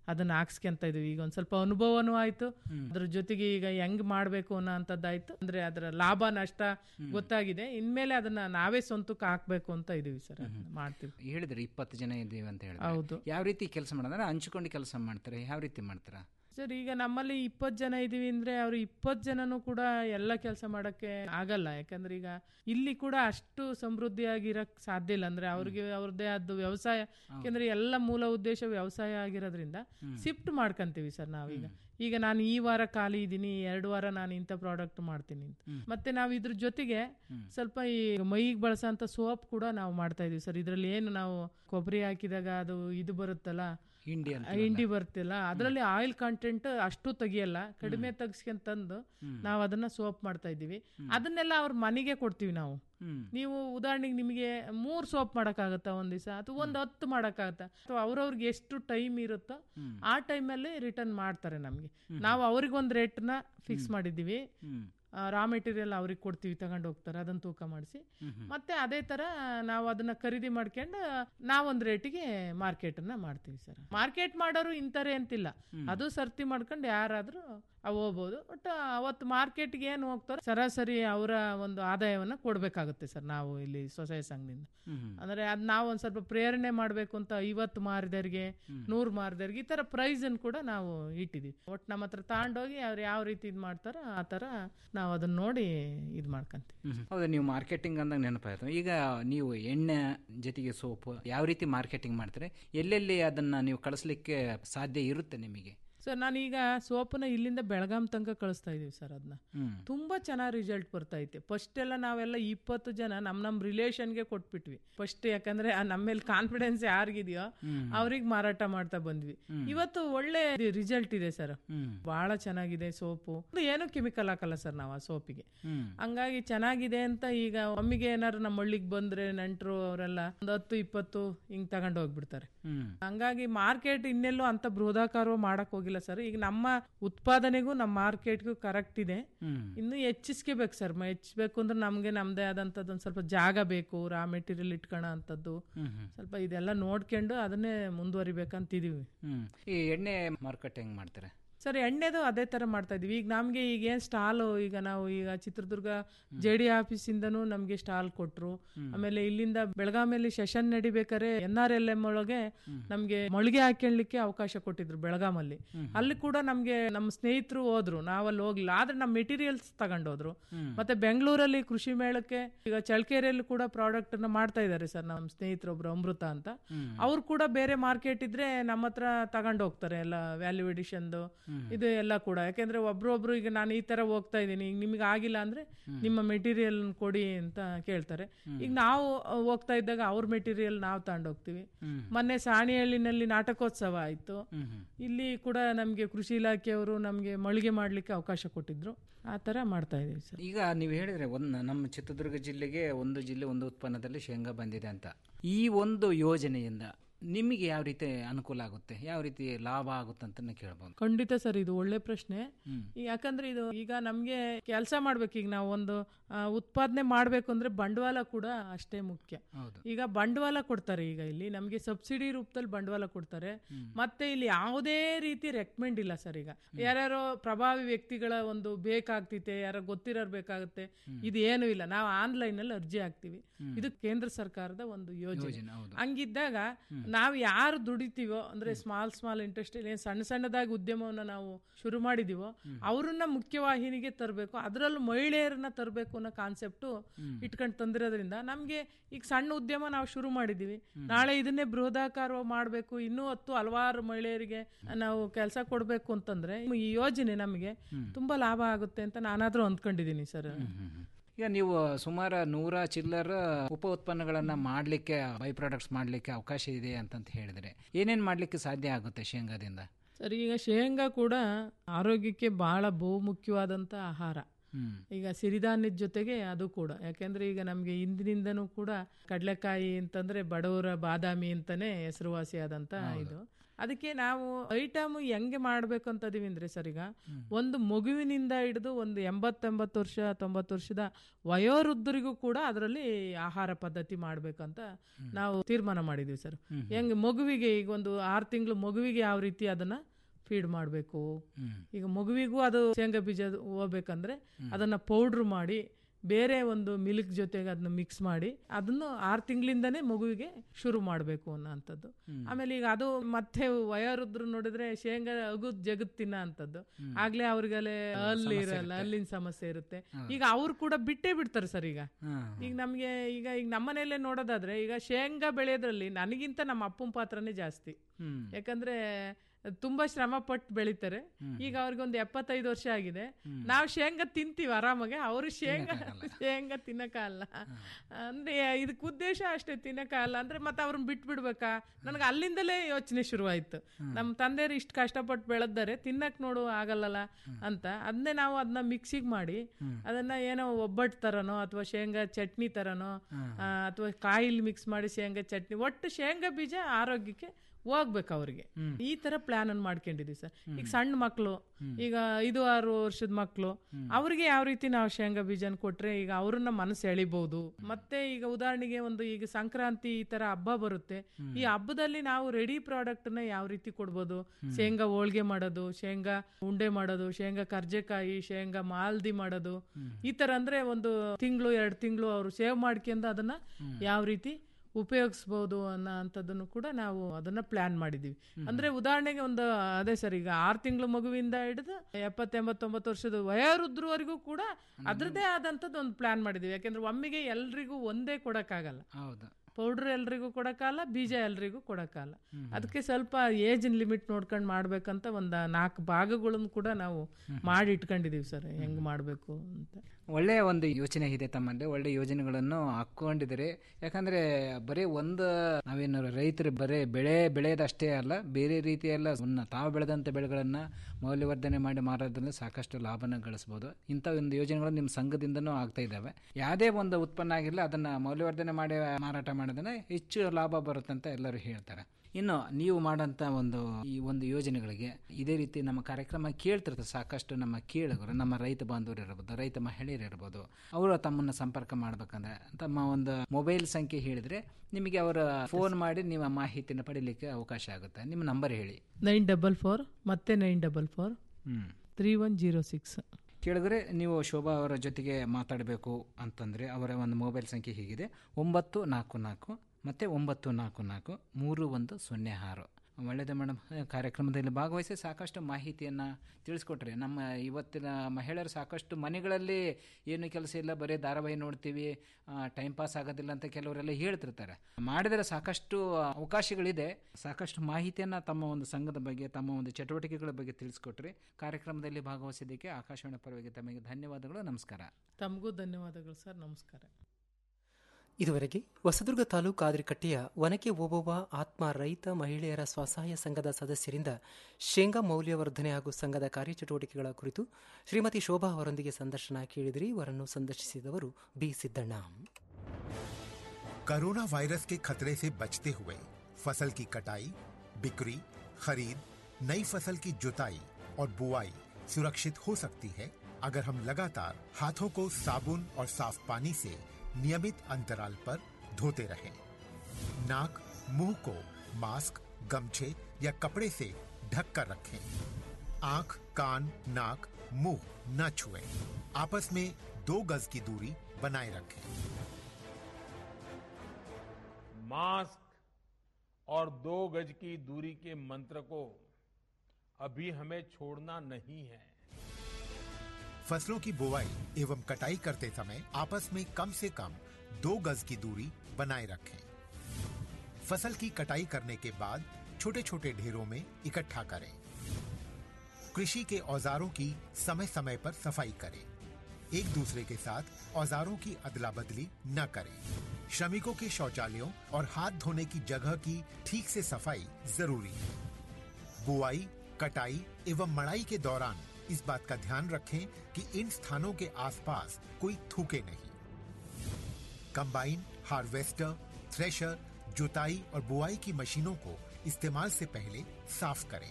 ಅದನ್ನ ಹಾಕ್ಸ್ಕೊಂತ ಇದೀವಿ ಈಗ ಒಂದ್ ಸ್ವಲ್ಪ ಅನುಭವನೂ ಆಯ್ತು ಅದ್ರ ಜೊತೆಗೆ ಈಗ ಹೆಂಗ್ ಮಾಡ್ಬೇಕು ಅನ್ನೋ ಅಂತದ್ದಾಯ್ತು ಅಂದ್ರೆ ಅದರ ಲಾಭ ನಷ್ಟ ಗೊತ್ತಾಗಿದೆ ಇನ್ಮೇಲೆ ಅದನ್ನ ನಾವೇ ಸ್ವಂತಕ್ಕೆ ಹಾಕ್ಬೇಕು ಅಂತ ಇದೀವಿ ಸರ್ ಅದನ್ನ ಮಾಡ್ತೀವಿ ಹೇಳಿದ್ರಿ ಇಪ್ಪತ್ತು ಜನ ಇದ್ದೀವಿ ಅಂತ ಹೌದು. ಹೇಳಿದ್ರೆ ಯಾವ ರೀತಿ ಕೆಲಸ ಮಾಡೋದ್ರೆ ಹಂಚ್ಕೊಂಡು ಕೆಲಸ ಮಾಡ್ತಾರೆ ಯಾವ ರೀತಿ ಮಾಡ್ತೀರಾ ಸರ್ ಈಗ ನಮ್ಮಲ್ಲಿ ಇಪ್ಪತ್ತು ಜನ ಇದೀವಿ ಅಂದ್ರೆ ಅವ್ರು ಇಪ್ಪತ್ತು ಜನನೂ ಕೂಡ ಎಲ್ಲ ಕೆಲಸ ಮಾಡಕ್ಕೆ ಆಗಲ್ಲ ಯಾಕಂದ್ರೆ ಈಗ ಇಲ್ಲಿ ಕೂಡ ಅಷ್ಟು ಸಮೃದ್ಧಿಯಾಗಿರಕ್ ಸಾಧ್ಯ ಇಲ್ಲ ಅಂದ್ರೆ ಅವ್ರಿಗೆ ಅವ್ರದ್ದೇ ಆದ ವ್ಯವಸಾಯ ಯಾಕಂದ್ರೆ ಎಲ್ಲ ಮೂಲ ಉದ್ದೇಶ ವ್ಯವಸಾಯ ಆಗಿರೋದ್ರಿಂದ ಶಿಫ್ಟ್ ಮಾಡ್ಕೊಂತೀವಿ ಸರ್ ನಾವೀಗ ಈಗ ನಾನು ಈ ವಾರ ಖಾಲಿ ಇದ್ದೀನಿ ಎರಡು ವಾರ ನಾನು ಇಂಥ ಪ್ರಾಡಕ್ಟ್ ಮಾಡ್ತೀನಿ ಅಂತ ಮತ್ತೆ ನಾವು ಇದ್ರ ಜೊತೆಗೆ ಸ್ವಲ್ಪ ಈ ಮೈಗೆ ಬಳಸೋಂಥ ಸೋಪ್ ಕೂಡ ನಾವು ಮಾಡ್ತಾ ಇದೀವಿ ಸರ್ ಇದರಲ್ಲಿ ಏನು ನಾವು ಕೊಬ್ಬರಿ ಹಾಕಿದಾಗ ಅದು ಇದು ಬರುತ್ತಲ್ಲ ಹಿಂಡಿ ಆ, ಹಿಂಡಿ ಬರ್ತಿಲ್ಲ ಅದರಲ್ಲಿ ಆಯಿಲ್ ಕಂಟೆಂಟ್ ಅಷ್ಟು ತೆಗಿಯಲ್ಲ ಕಡಿಮೆ ತೆಗಿಸ್ಕೊಂಡ್ ತಂದು ನಾವು ಅದನ್ನ ಸೋಪ್ ಮಾಡ್ತಾ ಇದ್ದೀವಿ ಅದನ್ನೆಲ್ಲ ಅವ್ರ ಮನೆಗೆ ಕೊಡ್ತೀವಿ ನಾವು ನೀವು ಉದಾಹರಣೆಗೆ ನಿಮಗೆ ಮೂರ್ ಸೋಪ್ ಮಾಡಕ್ಕಾಗತ್ತಾ ಒಂದ್ ದಿವಸ ಅಥವಾ ಒಂದ್ ಹತ್ತು ಮಾಡಕ್ಕಾಗತ್ತಾ ಅಥವಾ ಅವ್ರವ್ರಿಗೆ ಎಷ್ಟು ಟೈಮ್ ಇರುತ್ತೋ ಆ ಟೈಮಲ್ಲಿ ರಿಟರ್ನ್ ಮಾಡ್ತಾರೆ ನಮಗೆ ನಾವು ಅವ್ರಿಗೊಂದು ರೇಟ್ನ ಫಿಕ್ಸ್ ಮಾಡಿದ್ದೀವಿ ರಾ ಮೆಟೀರಿಯಲ್ ಅವ್ರಿಗೆ ಕೊಡ್ತೀವಿ ತಗೊಂಡು ಹೋಗ್ತಾರೆ ಅದನ್ನ ತೂಕ ಮಾಡಿಸಿ ಮತ್ತೆ ಅದೇ ತರ ನಾವು ಅದನ್ನ ಖರೀದಿ ಮಾಡ್ಕೊಂಡು ನಾವೊಂದು ರೇಟಿಗೆ ಮಾರ್ಕೆಟನ್ನ ಮಾಡ್ತೀವಿ ಸರ್ ಮಾರ್ಕೆಟ್ ಮಾಡೋರು ಇಂತಾರೆ ಅಂತಿಲ್ಲ ಅದು ಸರ್ತಿ ಮಾಡ್ಕೊಂಡು ಯಾರಾದ್ರೂ ಅವ್ ಹೋಗ್ಬೋದು ಬಟ್ ಅವತ್ತು ಮಾರ್ಕೆಟ್ಗೆ ಏನು ಹೋಗ್ತಾರೋ ಸರಾಸರಿ ಅವರ ಒಂದು ಆದಾಯವನ್ನ ಕೊಡ್ಬೇಕಾಗುತ್ತೆ ಸರ್ ನಾವು ಇಲ್ಲಿ ಸ್ವಸಹಾಯ ಸಂಘದಿಂದ ಅಂದ್ರೆ ಅದ್ ನಾವು ಒಂದ್ ಸ್ವಲ್ಪ ಪ್ರೇರಣೆ ಮಾಡ್ಬೇಕು ಅಂತ ಐವತ್ತು ಮಾರಿದವ್ರಿಗೆ ನೂರು ಮಾರಿದವ್ರಿಗೆ ಈ ತರ ಪ್ರೈಸ್ ಅನ್ನು ಕೂಡ ನಾವು ಇಟ್ಟಿದೀವಿ ಒಟ್ಟು ನಮ್ಮ ಹತ್ರ ತಗೊಂಡೋಗಿ ಅವ್ರು ಯಾವ ರೀತಿ ಇದು ಮಾಡ್ತಾರೋ ಆ ತರ ನಾವು ಅದನ್ನ ನೋಡಿ ಇದು ಮಾಡ್ಕೊಂತೀವಿ ಹೌದು ನೀವು ಮಾರ್ಕೆಟಿಂಗ್ ಅಂದಾಗ ನೆನಪಾಯ್ತು ಈಗ ನೀವು ಎಣ್ಣೆ ಜೊತೆಗೆ ಸೋಪು ಯಾವ ರೀತಿ ಮಾರ್ಕೆಟಿಂಗ್ ಮಾಡ್ತಾರೆ ಎಲ್ಲೆಲ್ಲಿ ಅದನ್ನ ನೀವು ಕಳಿಸ್ಲಿಕ್ಕೆ ಸಾಧ್ಯ ಇರುತ್ತೆ ನಿಮಗೆ ಸರ್ ನಾನೀಗ ಸೋಪನ್ನ ಇಲ್ಲಿಂದ ಬೆಳಗಾಂ ತನಕ ಕಳಿಸ್ತಾ ಇದೀವಿ ಸರ್ ಅದನ್ನ ಹ್ಮ್. ತುಂಬಾ ಚೆನ್ನಾಗಿ ರಿಸಲ್ಟ್ ಬರ್ತಾ ಐತೆ ಫಸ್ಟ್ ಎಲ್ಲ ನಾವೆಲ್ಲ ಇಪ್ಪತ್ತು ಜನ ನಮ್ ನಮ್ ರಿಲೇಷನ್ಗೆ ಕೊಟ್ಬಿಟ್ವಿ ಫಸ್ಟ್ ಯಾಕಂದ್ರೆ ಆ ನಮ್ಮ ಮೇಲೆ ಕಾನ್ಫಿಡೆನ್ಸ್ ಯಾರಿಗಿದೆಯೋ ಅವ್ರಿಗೆ ಮಾರಾಟ ಮಾಡ್ತಾ ಬಂದ್ವಿ ಇವತ್ತು ಒಳ್ಳೆ ರಿಸಲ್ಟ್ ಇದೆ ಸರ್ ಬಹಳ ಚೆನ್ನಾಗಿದೆ ಸೋಪು ಏನು ಕೆಮಿಕಲ್ ಹಾಕಲ್ಲ ಸರ್ ನಾವು ಆ ಸೋಪಿಗೆ ಹಂಗಾಗಿ ಚೆನ್ನಾಗಿದೆ ಅಂತ ಈಗ ಒಮ್ಮಿಗೆ ಏನಾದ್ರು ನಮ್ಮ ಹಳ್ಳಿಗೆ ಬಂದ್ರೆ ನೆಂಟರು ಅವರೆಲ್ಲ ಒಂದು ಹತ್ತು ಇಪ್ಪತ್ತು ಹಿಂಗ್ ತಗೊಂಡು ಹೋಗ್ಬಿಡ್ತಾರೆ ಹಂಗಾಗಿ ಮಾರ್ಕೆಟ್ ಇನ್ನೆಲ್ಲೂ ಅಂತ ಬೃಹದಾಕಾರ ಮಾಡಕ್ ಹೋಗಿಲ್ಲ ಸರ್ ಈಗ ನಮ್ಮ ಉತ್ಪಾದನೆಗೂ ನಮ್ಮ ಮಾರ್ಕೆಟ್ಗೂ ಕರೆಕ್ಟ್ ಇದೆ ಇನ್ನು ಹೆಚ್ಚಿಸ್ಕೋಬೇಕು ಸರ್ ಹೆಚ್ಚಬೇಕು ಅಂದ್ರೆ ನಮ್ಗೆ ನಮ್ದೇ ಆದಂತದ್ದು ಒಂದ್ ಸ್ವಲ್ಪ ಜಾಗ ಬೇಕು ರಾ ಮೆಟೀರಿಯಲ್ ಇಟ್ಕೊಳ್ಳೋ ಅಂತದ್ದು ಸ್ವಲ್ಪ ಇದೆಲ್ಲ ನೋಡ್ಕೊಂಡು ಅದನ್ನೇ ಮುಂದುವರಿಬೇಕಂತಿದೀವಿ ಹ್ಮ್ ಈ ಎಣ್ಣೆ ಮಾರ್ಕೆಟ್ ಹೆಂಗ್ ಮಾಡ್ತಾರೆ ಸರ್ ಎಣ್ಣೆದು ಅದೇ ತರ ಮಾಡ್ತಾ ಇದೀವಿ ಈಗ ನಮ್ಗೆ ಈಗ ಏನ್ ಸ್ಟಾಲ್ ಈಗ ನಾವು ಈಗ ಚಿತ್ರದುರ್ಗ ಜೆ ಡಿ ಆಫೀಸಿಂದನೂ ನಮ್ಗೆ ಸ್ಟಾಲ್ ಕೊಟ್ರು ಆಮೇಲೆ ಇಲ್ಲಿಂದ ಬೆಳಗಾವಿಯಲ್ಲಿ ಸೆಷನ್ ನಡಿಬೇಕಾದ್ರೆ ಎನ್ ಆರ್ ಎಲ್ ಎಂ ಒಳಗೆ ನಮ್ಗೆ ಮೊಳಿಗೆ ಹಾಕೊಳ್ಳಿಕ್ಕೆ ಅವಕಾಶ ಕೊಟ್ಟಿದ್ರು ಬೆಳಗಾಮಲ್ಲಿ ಅಲ್ಲಿ ಕೂಡ ನಮ್ಗೆ ನಮ್ಮ ಸ್ನೇಹಿತರು ಹೋದ್ರು ನಾವಲ್ಲಿ ಹೋಗ್ಲಿಲ್ಲ ಆದ್ರೆ ನಮ್ಮ ಮೆಟೀರಿಯಲ್ಸ್ ತಗೊಂಡೋದ್ರು ಮತ್ತೆ ಬೆಂಗಳೂರಲ್ಲಿ ಕೃಷಿ ಮೇಳಕ್ಕೆ ಈಗ ಚಳ್ಕೆರೆಯಲ್ಲಿ ಕೂಡ ಪ್ರಾಡಕ್ಟ್ ನ ಮಾಡ್ತಾ ಇದ್ದಾರೆ ಸರ್ ನಮ್ಮ ಸ್ನೇಹಿತರು ಒಬ್ರು ಅಮೃತ ಅಂತ ಅವ್ರು ಕೂಡ ಬೇರೆ ಮಾರ್ಕೆಟ್ ಇದ್ರೆ ನಮ್ಮ ಹತ್ರ ತಗೊಂಡು ಹೋಗ್ತಾರೆ ಎಲ್ಲ ವ್ಯಾಲ್ಯೂ ಎಡಿಷನ್ದು ಇದು ಎಲ್ಲ ಕೂಡ ಯಾಕೆಂದ್ರೆ ಒಬ್ರೊಬ್ರು ಈಗ ನಾನು ಈ ತರ ಹೋಗ್ತಾ ಇದ್ದೀನಿ ಈಗ ನಿಮ್ಗೆ ಆಗಿಲ್ಲ ಅಂದ್ರೆ ನಿಮ್ಮ ಮೆಟೀರಿಯಲ್ ಕೊಡಿ ಅಂತ ಕೇಳ್ತಾರೆ ಈಗ ನಾವು ಅಹ್, ಹೋಗ್ತಾ ಇದ್ದಾಗ ಅವ್ರ ಮೆಟೀರಿಯಲ್ ನಾವು ತಗೊಂಡೋಗ್ತೀವಿ ಮೊನ್ನೆ ಸಾಣಿಹಳ್ಳಿನಲ್ಲಿ ನಾಟಕೋತ್ಸವ ಆಯ್ತು ಇಲ್ಲಿ ಕೂಡ ನಮ್ಗೆ ಕೃಷಿ ಇಲಾಖೆಯವರು ನಮ್ಗೆ ಮಳಿಗೆ ಮಾಡ್ಲಿಕ್ಕೆ ಅವಕಾಶ ಕೊಟ್ಟಿದ್ರು ಆ ತರ ಮಾಡ್ತಾ ಇದೀವಿ ಸರ್ ಈಗ ನೀವು ಹೇಳಿದ್ರೆ ಒಂದು ನಮ್ಮ ಚಿತ್ರದುರ್ಗ ಜಿಲ್ಲೆಗೆ ಒಂದು ಜಿಲ್ಲೆ ಒಂದು ಉತ್ಪನ್ನದಲ್ಲಿ ಶೇಂಗಾ ಬಂದಿದೆ ಅಂತ ಈ ಒಂದು ಯೋಜನೆಯಿಂದ ನಿಮಗೆ ಯಾವ ರೀತಿ ಅನುಕೂಲ ಆಗುತ್ತೆ ಯಾವ ರೀತಿ ಲಾಭ ಆಗುತ್ತೆ ಅಂತ ಕೇಳ್ಬೋದು ಖಂಡಿತ ಸರ್ ಇದು ಒಳ್ಳೆ ಪ್ರಶ್ನೆ ಈ ಯಾಕಂದ್ರೆ ಇದು ಈಗ ನಮ್ಗೆ ಕೆಲಸ ಮಾಡ್ಬೇಕು ಈಗ ನಾವು ಒಂದು ಆ, ಉತ್ಪಾದನೆ ಮಾಡ್ಬೇಕು ಅಂದ್ರೆ ಬಂಡವಾಳ ಕೂಡ ಅಷ್ಟೇ ಮುಖ್ಯ ಹೌದು. ಈಗ ಬಂಡವಾಳ ಕೊಡ್ತಾರೆ ಈಗ ಇಲ್ಲಿ ನಮ್ಗೆ ಸಬ್ಸಿಡಿ ರೂಪದಲ್ಲಿ ಬಂಡವಾಳ ಕೊಡ್ತಾರೆ ಮತ್ತೆ ಇಲ್ಲಿ ಯಾವುದೇ ರೀತಿ ರೆಕಮೆಂಡ್ ಇಲ್ಲ ಸರ್ ಈಗ ಯಾರ್ಯಾರೋ ಪ್ರಭಾವಿ ವ್ಯಕ್ತಿಗಳ ಒಂದು ಬೇಕಾಗ್ತಿತೆ ಯಾರೋ ಗೊತ್ತಿರೋರು ಬೇಕಾಗುತ್ತೆ ಇದು ಏನು ಇಲ್ಲ ನಾವು ಆನ್ಲೈನ್ ಅಲ್ಲಿ ಅರ್ಜಿ ಹಾಕ್ತಿವಿ ಇದು ಕೇಂದ್ರ ಸರ್ಕಾರದ ಒಂದು ಯೋಜನೆ ಯೋಜನೆ, ಹೌದು. ಹಂಗಿದ್ದಾಗ ನಾವು ಯಾರು ದುಡಿತೀವೋ ಅಂದ್ರೆ ಸ್ಮಾಲ್ ಸ್ಮಾಲ್ ಇಂಡಸ್ಟ್ರಿ ಏನ್ ಸಣ್ಣ ಸಣ್ಣದಾಗಿ ಉದ್ಯಮವನ್ನ ನಾವು ಶುರು ಮಾಡಿದೀವೋ ಅವ್ರನ್ನ ಮುಖ್ಯವಾಹಿನಿಗೆ ತರಬೇಕು ಅದರಲ್ಲೂ ಮಹಿಳೆಯರನ್ನ ತರಬೇಕು ಅನ್ನೋ ಕಾನ್ಸೆಪ್ಟು ಇಟ್ಕೊಂಡು ತಂದಿರೋದ್ರಿಂದ ನಮ್ಗೆ ಈಗ ಸಣ್ಣ ಉದ್ಯಮ ನಾವು ಶುರು ಮಾಡಿದೀವಿ ನಾಳೆ ಇದನ್ನೇ ಬೃಹದಾಕಾರ ಮಾಡಬೇಕು ಇನ್ನೂ ಹತ್ತು ಹಲವಾರು ಮಹಿಳೆಯರಿಗೆ ನಾವು ಕೆಲಸ ಕೊಡಬೇಕು ಅಂತಂದ್ರೆ ಈ ಯೋಜನೆ ನಮಗೆ ತುಂಬಾ ಲಾಭ ಆಗುತ್ತೆ ಅಂತ ನಾನಾದ್ರೂ ಅಂದ್ಕೊಂಡಿದ್ದೀನಿ ಸರ್ ಈಗ ನೀವು ಸುಮಾರು ನೂರ ಚಿಲ್ಲರ ಉಪ ಉತ್ಪನ್ನಗಳನ್ನ ಮಾಡಲಿಕ್ಕೆ ಬೈ ಪ್ರಾಡಕ್ಟ್ಸ್ ಮಾಡಲಿಕ್ಕೆ ಅವಕಾಶ ಇದೆ ಅಂತಂತ ಹೇಳಿದ್ರೆ ಏನೇನು ಮಾಡಲಿಕ್ಕೆ ಸಾಧ್ಯ ಆಗುತ್ತೆ ಶೇಂಗಾದಿಂದ ಸರ್ ಈಗ ಶೇಂಗಾ ಕೂಡ ಆರೋಗ್ಯಕ್ಕೆ ಬಹಳ ಬಹುಮುಖ್ಯವಾದಂಥ ಆಹಾರ ಹ್ಮ್. ಈಗ ಸಿರಿಧಾನ್ಯದ ಜೊತೆಗೆ ಅದು ಕೂಡ ಯಾಕೆಂದ್ರೆ ಈಗ ನಮಗೆ ಇಂದಿನಿಂದನೂ ಕೂಡ ಕಡಲೆಕಾಯಿ ಅಂತಂದ್ರೆ ಬಡವರ ಬಾದಾಮಿ ಅಂತಾನೆ ಹೆಸರುವಾಸಿಯಾದಂತ ಇದು ಅದಕ್ಕೆ ನಾವು ಐಟಮ್ ಹೆಂಗೆ ಮಾಡ್ಬೇಕು ಅಂತ ಇದೀವಿ ಅಂದ್ರೆ ಸರ್ ಈಗ ಒಂದು ಮಗುವಿನಿಂದ ಹಿಡಿದು ಒಂದು ಎಂಬತ್ತೆಂಬತ್ತು ವರ್ಷ ತೊಂಬತ್ತು ವರ್ಷದ ವಯೋವೃದ್ಧರಿಗೂ ಕೂಡ ಅದರಲ್ಲಿ ಆಹಾರ ಪದ್ಧತಿ ಮಾಡ್ಬೇಕಂತ ನಾವು ತೀರ್ಮಾನ ಮಾಡಿದೀವಿ ಸರ್ ಹೆಂಗೆ ಮಗುವಿಗೆ ಈಗ ಒಂದು ಆರು ತಿಂಗಳು ಮಗುವಿಗೆ ಯಾವ ರೀತಿ ಅದನ್ನ ಫೀಡ್ ಮಾಡಬೇಕು ಈಗ ಮಗುವಿಗೂ ಅದು ಶೇಂಗಾ ಬೀಜ ಹೋಗ್ಬೇಕಂದ್ರೆ ಅದನ್ನ ಪೌಡ್ರ್ ಮಾಡಿ ಬೇರೆ ಒಂದು ಮಿಲ್ಕ್ ಜೊತೆಗೆ ಅದನ್ನ ಮಿಕ್ಸ್ ಮಾಡಿ ಅದನ್ನು ಆರು ತಿಂಗಳಿಂದನೇ ಮಗುವಿಗೆ ಶುರು ಮಾಡಬೇಕು ಅನ್ನೋ ಅಂಥದ್ದು ಆಮೇಲೆ ಈಗ ಅದು ಮತ್ತೆ ವಯೋವೃದ್ಧರು ನೋಡಿದ್ರೆ ಶೇಂಗಾ ಅಗುದ್ ಜಗತ್ ತಿನ್ನೋ ಅಂಥದ್ದು ಆಗ್ಲೇ ಅವ್ರಿಗೆಲ್ಲ ಅಲ್ಲಿ ಇರಲ್ಲ ಅಲ್ಲಿನ ಸಮಸ್ಯೆ ಇರುತ್ತೆ ಈಗ ಅವ್ರು ಕೂಡ ಬಿಟ್ಟೇ ಬಿಡ್ತಾರೆ ಸರ್ ಈಗ ಈಗ ನಮಗೆ ಈಗ ಈಗ ನಮ್ಮನೆಯಲ್ಲೇ ನೋಡೋದಾದ್ರೆ ಈಗ ಶೇಂಗಾ ಬೆಳೆಯೋದ್ರಲ್ಲಿ ನನಗಿಂತ ನಮ್ಮ ಅಪ್ಪನ ಪಾತ್ರನೇ ಜಾಸ್ತಿ ಹ್ಮ್. ಯಾಕಂದ್ರೆ ತುಂಬಾ ಶ್ರಮ ಪಟ್ಟು ಬೆಳಿತಾರೆ ಈಗ ಅವ್ರಿಗೆ ಒಂದು ಎಪ್ಪತ್ತೈದು ವರ್ಷ ಆಗಿದೆ ನಾವು ಶೇಂಗಾ ತಿಂತೀವಿ ಆರಾಮಾಗಿ ಅವರು ಶೇಂಗಾ ಶೇಂಗಾ ತಿನ್ನಕ್ಕಾಗಲ್ಲ ಅಂದ್ರೆ ಇದಕ್ಕೆ ಉದ್ದೇಶ ಅಷ್ಟೇ ತಿನ್ನಕ್ಕಾಗಲ್ಲ ಅಂದ್ರೆ ಮತ್ತೆ ಅವ್ರನ್ನ ಬಿಟ್ಬಿಡ್ಬೇಕಾ ನನಗೆ ಅಲ್ಲಿಂದಲೇ ಯೋಚನೆ ಶುರುವಾಯ್ತು ನಮ್ಮ ತಂದೆಯರು ಇಷ್ಟು ಕಷ್ಟಪಟ್ಟು ಬೆಳೆದಾರೆ ತಿನ್ನಕ್ ನೋಡು ಆಗಲ್ಲಲ್ಲ ಅಂತ ಅದನ್ನೇ ನಾವು ಅದನ್ನ ಮಿಕ್ಸಿಗೆ ಮಾಡಿ ಅದನ್ನ ಏನೋ ಒಬ್ಬಟ್ಟು ತರನೋ ಅಥವಾ ಶೇಂಗಾ ಚಟ್ನಿ ತರನೋ ಅಥವಾ ಕಾಯಿಲ್ ಮಿಕ್ಸ್ ಮಾಡಿ ಶೇಂಗಾ ಚಟ್ನಿ ಒಟ್ಟು ಶೇಂಗಾ ಬೀಜ ಆರೋಗ್ಯಕ್ಕೆ ಹೋಗ್ಬೇಕು ಅವ್ರಿಗೆ ಈ ತರ ಪ್ಲಾನ್ ಅನ್ನು ಮಾಡ್ಕೊಂಡಿದೀವಿ ಸರ್ ಈಗ ಸಣ್ಣ ಮಕ್ಕಳು ಈಗ ಐದು ಆರು ವರ್ಷದ ಮಕ್ಕಳು ಅವ್ರಿಗೆ ಯಾವ ರೀತಿ ನಾವು ಶೇಂಗಾ ಬೀಜನ ಕೊಟ್ರೆ ಈಗ ಅವ್ರನ್ನ ಮನಸ್ಸು ಎಳಿಬಹುದು ಮತ್ತೆ ಈಗ ಉದಾಹರಣೆಗೆ ಒಂದು ಈಗ ಸಂಕ್ರಾಂತಿ ಈ ತರ ಹಬ್ಬ ಬರುತ್ತೆ ಈ ಹಬ್ಬದಲ್ಲಿ ನಾವು ರೆಡಿ ಪ್ರಾಡಕ್ಟ್ ನ ಯಾವ ರೀತಿ ಕೊಡ್ಬೋದು ಶೇಂಗಾ ಹೋಳ್ಗೆ ಮಾಡೋದು ಶೇಂಗಾ ಉಂಡೆ ಮಾಡೋದು ಶೇಂಗಾ ಕರ್ಜೆಕಾಯಿ ಶೇಂಗಾ ಮಾಲ್ದಿ ಮಾಡೋದು ಈ ತರ ಅಂದ್ರೆ ಒಂದು ತಿಂಗಳು ಎರಡು ತಿಂಗಳು ಅವರು ಸೇವ್ ಮಾಡ್ಕೊಂಡು ಅದನ್ನ ಯಾವ ರೀತಿ ಉಪಯೋಗಿಸ್ಬೋದು ಅನ್ನೋ ಅಂಥದ್ದನ್ನು ಕೂಡ ನಾವು ಅದನ್ನ ಪ್ಲಾನ್ ಮಾಡಿದೀವಿ ಅಂದ್ರೆ ಉದಾಹರಣೆಗೆ ಒಂದು ಅದೇ ಸರ್ ಈಗ ಆರು ತಿಂಗಳು ಮಗುವಿಂದ ಹಿಡಿದು ಎಪ್ಪತ್ತೆಂಬತ್ತೊಂಬತ್ತು ವರ್ಷದ ವಯೋವೃದ್ಧರವರೆಗೂ ಕೂಡ ಅದ್ರದ್ದೇ ಆದಂಥದ್ದು ಒಂದು ಪ್ಲಾನ್ ಮಾಡಿದೀವಿ ಯಾಕೆಂದ್ರೆ ಒಮ್ಮೆಗೆ ಎಲ್ರಿಗೂ ಒಂದೇ ಕೊಡಕ್ಕಾಗಲ್ಲ ಹೌದು ಪೌಡ್ರ್ ಎಲ್ರಿಗೂ ಕೊಡಕ್ಕಾಗಲ್ಲ ಬೀಜ ಎಲ್ರಿಗೂ ಕೊಡಕ್ಕಾಗಲ್ಲ ಅದಕ್ಕೆ ಸ್ವಲ್ಪ ಏಜ್ ಲಿಮಿಟ್ ನೋಡ್ಕೊಂಡು ಮಾಡ್ಬೇಕಂತ ಒಂದು ನಾಲ್ಕು ಭಾಗಗಳನ್ನು ಕೂಡ ನಾವು ಮಾಡಿ ಇಟ್ಕೊಂಡಿದೀವಿ ಸರ್ ಹೆಂಗ್ ಮಾಡಬೇಕು ಅಂತ ಒಳ್ಳೆಯ ಒಂದು ಯೋಚನೆ ಇದೆ ತಮ್ಮಲ್ಲಿ ಒಳ್ಳೆ ಯೋಜನೆಗಳನ್ನು ಹಾಕೊಂಡಿದ್ದಾರೆ ಯಾಕಂದ್ರೆ ಬರೀ ಒಂದು ನಾವೇನು ರೈತರು ಬರೀ ಬೆಳೆ ಬೆಳೆಯೋದಷ್ಟೇ ಅಲ್ಲ ಬೇರೆ ರೀತಿಯೆಲ್ಲ ಸುನ್ನ ತಾವು ಬೆಳೆದಂಥ ಬೆಳೆಗಳನ್ನ ಮೌಲ್ಯವರ್ಧನೆ ಮಾಡಿ ಮಾರೋದ್ರಿಂದ ಸಾಕಷ್ಟು ಲಾಭನ ಗಳಿಸ್ಬೋದು ಇಂಥ ಒಂದು ಯೋಜನೆಗಳು ನಿಮ್ಮ ಸಂಘದಿಂದನೂ ಆಗ್ತಾ ಇದ್ದಾವೆ ಯಾವುದೇ ಒಂದು ಉತ್ಪನ್ನ ಆಗಿರಲಿ ಅದನ್ನ ಮೌಲ್ಯವರ್ಧನೆ ಮಾಡಿ ಮಾರಾಟ ಮಾಡೋದನ್ನ ಹೆಚ್ಚು ಲಾಭ ಬರುತ್ತೆ ಅಂತ ಎಲ್ಲರೂ ಹೇಳ್ತಾರೆ ಇನ್ನು ನೀವು ಮಾಡೋಂಥ ಒಂದು ಈ ಒಂದು ಯೋಜನೆಗಳಿಗೆ ಇದೇ ರೀತಿ ನಮ್ಮ ಕಾರ್ಯಕ್ರಮ ಕೇಳ್ತಿರ್ತಾರೆ ಸಾಕಷ್ಟು ನಮ್ಮ ಕೇಳುಗರು ನಮ್ಮ ರೈತ ಬಾಂಧವರು ಇರ್ಬೋದು ರೈತ ಮಹಿಳೆಯರು ಇರ್ಬೋದು ಅವರು ತಮ್ಮನ್ನು ಸಂಪರ್ಕ ಮಾಡ್ಬೇಕಂದ್ರೆ ತಮ್ಮ ಒಂದು ಮೊಬೈಲ್ ಸಂಖ್ಯೆ ಹೇಳಿದ್ರೆ ನಿಮಗೆ ಅವರ ಫೋನ್ ಮಾಡಿ ನಿಮ್ಮ ಮಾಹಿತಿನ ಪಡಿಲಿಕ್ಕೆ ಅವಕಾಶ ಆಗುತ್ತೆ ನಿಮ್ಮ ನಂಬರ್ ಹೇಳಿ ನೈನ್ ಡಬಲ್ ಫೋರ್ ಮತ್ತೆ nine double four hmm three one zero six ಕೇಳಿದ್ರೆ ನೀವು ಶೋಭಾ ಅವರ ಜೊತೆಗೆ ಮಾತಾಡಬೇಕು ಅಂತಂದರೆ ಅವರ ಒಂದು ಮೊಬೈಲ್ ಸಂಖ್ಯೆ ಹೀಗಿದೆ ಒಂಬತ್ತು ನಾಲ್ಕು ನಾಲ್ಕು ಮತ್ತು ಒಂಬತ್ತು ನಾಲ್ಕು ನಾಲ್ಕು ಮೂರು ಒಂದು ಸೊನ್ನೆ ಆರು ಒಳ್ಳೆಯದು ಮೇಡಮ್ ಕಾರ್ಯಕ್ರಮದಲ್ಲಿ ಭಾಗವಹಿಸಿ ಸಾಕಷ್ಟು ಮಾಹಿತಿಯನ್ನು ತಿಳಿಸ್ಕೊಟ್ರೆ ನಮ್ಮ ಇವತ್ತಿನ ಮಹಿಳೆಯರು ಸಾಕಷ್ಟು ಮನೆಗಳಲ್ಲಿ ಏನು ಕೆಲಸ ಇಲ್ಲ ಬರೀ ಧಾರಾವಾಹಿ ನೋಡ್ತೀವಿ ಟೈಮ್ ಪಾಸ್ ಆಗೋದಿಲ್ಲ ಅಂತ ಕೆಲವರೆಲ್ಲ ಹೇಳ್ತಿರ್ತಾರೆ ಮಾಡಿದರೆ ಸಾಕಷ್ಟು ಅವಕಾಶಗಳಿದೆ ಸಾಕಷ್ಟು ಮಾಹಿತಿಯನ್ನು ತಮ್ಮ ಒಂದು ಸಂಘದ ಬಗ್ಗೆ ತಮ್ಮ ಒಂದು ಚಟುವಟಿಕೆಗಳ ಬಗ್ಗೆ ತಿಳಿಸ್ಕೊಟ್ರಿ ಕಾರ್ಯಕ್ರಮದಲ್ಲಿ ಭಾಗವಹಿಸಿದ್ದಕ್ಕೆ ಆಕಾಶವಾಣಿ ಪರವಾಗಿ ತಮಗೆ ಧನ್ಯವಾದಗಳು ನಮಸ್ಕಾರ ತಮಗೂ ಧನ್ಯವಾದಗಳು ಸರ್ ನಮಸ್ಕಾರ ಇದುವರೆಗೆ ಹೊಸದುರ್ಗ ತಾಲೂಕು ಆದ್ರಿಕಟ್ಟೆಯ ಒನಕೆ ಓಬವ್ವ ಆತ್ಮ ರೈತ ಮಹಿಳೆಯರ ಸ್ವಸಹಾಯ ಸಂಘದ ಸದಸ್ಯರಿಂದ ಶೇಂಗಾ ಮೌಲ್ಯವರ್ಧನೆ ಹಾಗೂ ಸಂಘದ ಕಾರ್ಯಚಟುವಟಿಕೆಗಳ ಕುರಿತು ಶ್ರೀಮತಿ ಶೋಭಾ ಅವರೊಂದಿಗೆ ಸಂದರ್ಶನ ಕೇಳಿದಿರಿ ಇವರನ್ನು ಸಂದರ್ಶಿಸಿದವರು ಬಿ ಸಿದ್ದಣ್ಣ कोरोना वायरस के खतरे से बचते हुए फसल की कटाई बिक्री खरीद नई फसल की जुताई और बुआई सुरक्षित हो सकती है अगर हम लगातार हाथों को साबुन और साफ पानी से नियमित अंतराल पर धोते रहें। नाक मुंह को मास्क गमछे या कपड़े से ढक कर रखें आंख कान नाक मुंह न छुएं। आपस में दो गज की दूरी बनाए रखें मास्क और दो गज की दूरी के मंत्र को अभी हमें छोड़ना नहीं है फसलों की बुवाई एवं कटाई करते समय आपस में कम से कम दो गज की दूरी बनाए रखें फसल की कटाई करने के बाद छोटे छोटे ढेरों में इकट्ठा करें कृषि के औजारों की समय समय पर सफाई करें एक दूसरे के साथ औजारों की अदला बदली न करें श्रमिकों के शौचालयों और हाथ धोने की जगह की ठीक से सफाई जरूरी है बुआई कटाई एवं मड़ाई के दौरान इस बात का ध्यान रखें कि इन स्थानों के आसपास कोई थूके नहीं कंबाइन हार्वेस्टर थ्रेशर जुताई और बुआई की मशीनों को इस्तेमाल से पहले साफ करें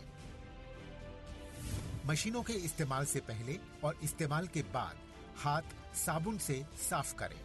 मशीनों के इस्तेमाल से पहले और इस्तेमाल के बाद हाथ साबुन से साफ करें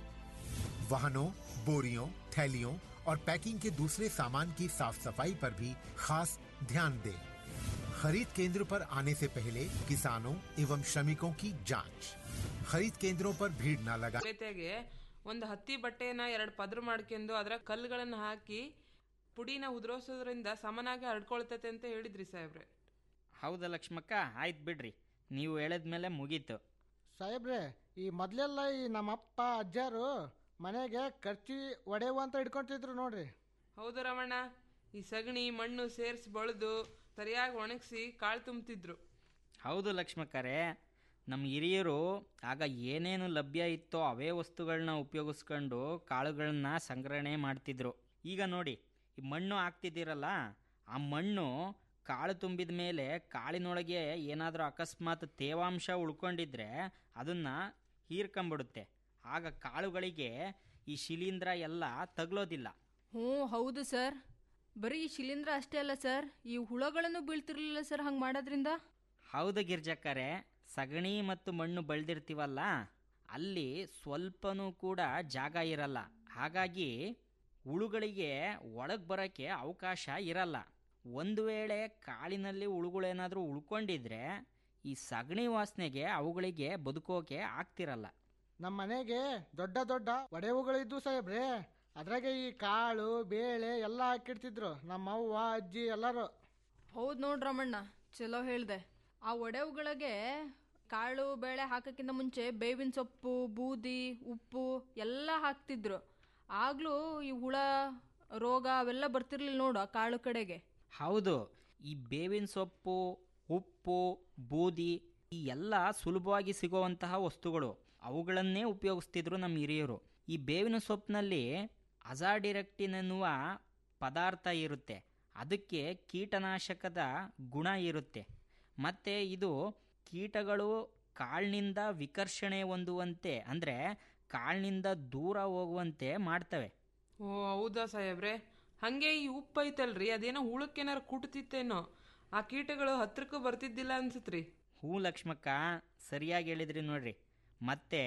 वाहनों बोरियों थैलियों और पैकिंग के दूसरे सामान की साफ सफाई पर भी खास ध्यान दें खरीद केंद्र पर आने से पहले किसानों एवं श्रमिकों की जांच खरीद केंद्रों पर भीड़ न लगा ಜೊತೆಗೆ ಒಂದು ಹತ್ತಿ ಬಟ್ಟೆನ ಎರಡು ಪದ್ರ ಮಾಡ್ಕೊಂಡು ಅದರ ಕಲ್ಲುಗಳನ್ನ ಹಾಕಿ ಪುಡಿನ ಉದುರೋಸೋದ್ರಿಂದ ಸಮನಾಗಿ ಹರಡ್ಕೊಳ್ತೈತೆ ಅಂತ ಹೇಳಿದ್ರಿ ಸಾಹೇಬ್ರೆ ಹೌದಾ ಲಕ್ಷ್ಮಕ್ಕ ಆಯ್ತು ಬಿಡ್ರಿ ನೀವು ಹೇಳಿದ್ಮೇಲೆ ಮುಗೀತು ಸಾಹೇಬ್ರೆ ಈ ಮೊದ್ಲೆಲ್ಲ ಈ ನಮ್ಮಪ್ಪ ಅಜ್ಜಾರು ಮನೆಗೆ ಖರ್ಚಿ ಒಡೆವು ಅಂತ ಇಟ್ಕೊಂತಿದ್ರು ನೋಡ್ರಿ ಹೌದು ರಮಣ್ಣ ಈ ಸಗಣಿ ಮಣ್ಣು ಸೇರಿಸಿ ಬಳಿದು ಸರಿಯಾಗಿ ಒಣಗಿಸಿ ಕಾಳು ತುಂಬ್ತಿದ್ರು ಹೌದು ಲಕ್ಷ್ಮಕ್ಕರೇ ನಮ್ಮ ಹಿರಿಯರು ಆಗ ಏನೇನು ಲಭ್ಯ ಇತ್ತೋ ಅವೇ ವಸ್ತುಗಳನ್ನ ಉಪಯೋಗಿಸ್ಕೊಂಡು ಕಾಳುಗಳನ್ನ ಸಂಗ್ರಹಣೆ ಮಾಡ್ತಿದ್ರು ಈಗ ನೋಡಿ ಈ ಮಣ್ಣು ಹಾಕ್ತಿದ್ದೀರಲ್ಲ ಆ ಮಣ್ಣು ಕಾಳು ತುಂಬಿದ ಮೇಲೆ ಕಾಳಿನೊಳಗೆ ಏನಾದರೂ ಅಕಸ್ಮಾತ್ ತೇವಾಂಶ ಉಳ್ಕೊಂಡಿದ್ರೆ ಅದನ್ನು ಹೀರ್ಕೊಂಬಿಡುತ್ತೆ ಆಗ ಕಾಳುಗಳಿಗೆ ಈ ಶಿಲೀಂಧ್ರ ಎಲ್ಲ ತಗಲೋದಿಲ್ಲ ಹ್ಞೂ ಹೌದು ಸರ್ ಬರೀ ಈ ಶಿಲೀಂಧ್ರ ಅಷ್ಟೇ ಅಲ್ಲ ಸರ್ ಈ ಹುಳಗಳನ್ನು ಬೀಳ್ತಿರ್ಲಿಲ್ಲ ಸರ್ ಹಂಗೆ ಮಾಡೋದ್ರಿಂದ ಹೌದು ಗಿರ್ಜಕ್ಕರೆ ಸಗಣಿ ಮತ್ತು ಮಣ್ಣು ಬೆಳೆದಿರ್ತೀವಲ್ಲ ಅಲ್ಲಿ ಸ್ವಲ್ಪನೂ ಕೂಡ ಜಾಗ ಇರಲ್ಲ ಹಾಗಾಗಿ ಹುಳುಗಳಿಗೆ ಒಳಗೆ ಬರೋಕ್ಕೆ ಅವಕಾಶ ಇರಲ್ಲ ಒಂದು ವೇಳೆ ಕಾಳಿನಲ್ಲಿ ಹುಳುಗಳೇನಾದರೂ ಉಳ್ಕೊಂಡಿದ್ರೆ ಈ ಸಗಣಿ ವಾಸನೆಗೆ ಅವುಗಳಿಗೆ ಬದುಕೋಕೆ ಆಗ್ತಿರಲ್ಲ ನಮ್ಮ ಮನೆಗೆ ದೊಡ್ಡ ದೊಡ್ಡ ಒಡೆವುಗಳಿದ್ದು ಸಾಹೇಬ್ರೆ ಅದ್ರಾಗೆ ಈ ಕಾಳು ಬೇಳೆ ಎಲ್ಲ ಹಾಕಿಡ್ತಿದ್ರು ನಮ್ಮ ಅವ್ವ ಅಜ್ಜಿ ಎಲ್ಲರೂ ಹೌದು ನೋಡ್ ರಮಣ್ಣ ಚಲೋ ಹೇಳ್ದೆ ಆ ಒಡೆವುಗಳಿಗೆ ಕಾಳು ಬೇಳೆ ಹಾಕಕ್ಕಿಂತ ಮುಂಚೆ ಬೇವಿನ ಸೊಪ್ಪು ಬೂದಿ ಉಪ್ಪು ಎಲ್ಲ ಹಾಕ್ತಿದ್ರು ಆಗ್ಲೂ ಈ ಹುಳ ರೋಗ ಅವೆಲ್ಲ ಬರ್ತಿರ್ಲಿಲ್ಲ ನೋಡು ಆ ಕಾಳು ಕಡೆಗೆ ಹೌದು ಈ ಬೇವಿನ ಸೊಪ್ಪು ಉಪ್ಪು ಬೂದಿ ಈ ಎಲ್ಲ ಸುಲಭವಾಗಿ ಸಿಗುವಂತಹ ವಸ್ತುಗಳು ಅವುಗಳನ್ನೇ ಉಪಯೋಗಿಸ್ತಿದ್ರು ನಮ್ಮ ಹಿರಿಯರು ಈ ಬೇವಿನ ಸೊಪ್ಪಿನಲ್ಲಿ ಅಜಾಡಿರೆಕ್ಟಿನ್ ಎನ್ನುವ ಪದಾರ್ಥ ಇರುತ್ತೆ ಅದಕ್ಕೆ ಕೀಟನಾಶಕದ ಗುಣ ಇರುತ್ತೆ ಮತ್ತು ಇದು ಕೀಟಗಳು ಕಾಳಿನಿಂದ ವಿಕರ್ಷಣೆ ಹೊಂದುವಂತೆ ಅಂದರೆ ಕಾಳಿನಿಂದ ದೂರ ಹೋಗುವಂತೆ ಮಾಡ್ತವೆ ಓ ಹೌದಾ ಸಾಹೇಬ್ರೆ ಹಂಗೆ ಈ ಉಪ್ಪು ಐತಲ್ರಿ ಅದೇನೋ ಹುಳಕ್ಕೇನಾರು ಕುಟ್ತಿತ್ತೇನೋ ಆ ಕೀಟಗಳು ಹತ್ರಕ್ಕೂ ಬರ್ತಿದ್ದಿಲ್ಲ ಅನ್ಸತ್ರಿ ಹೂ ಲಕ್ಷ್ಮಕ್ಕ ಸರಿಯಾಗಿ ಹೇಳಿದ್ರಿ ನೋಡ್ರಿ ಮತ್ತೆ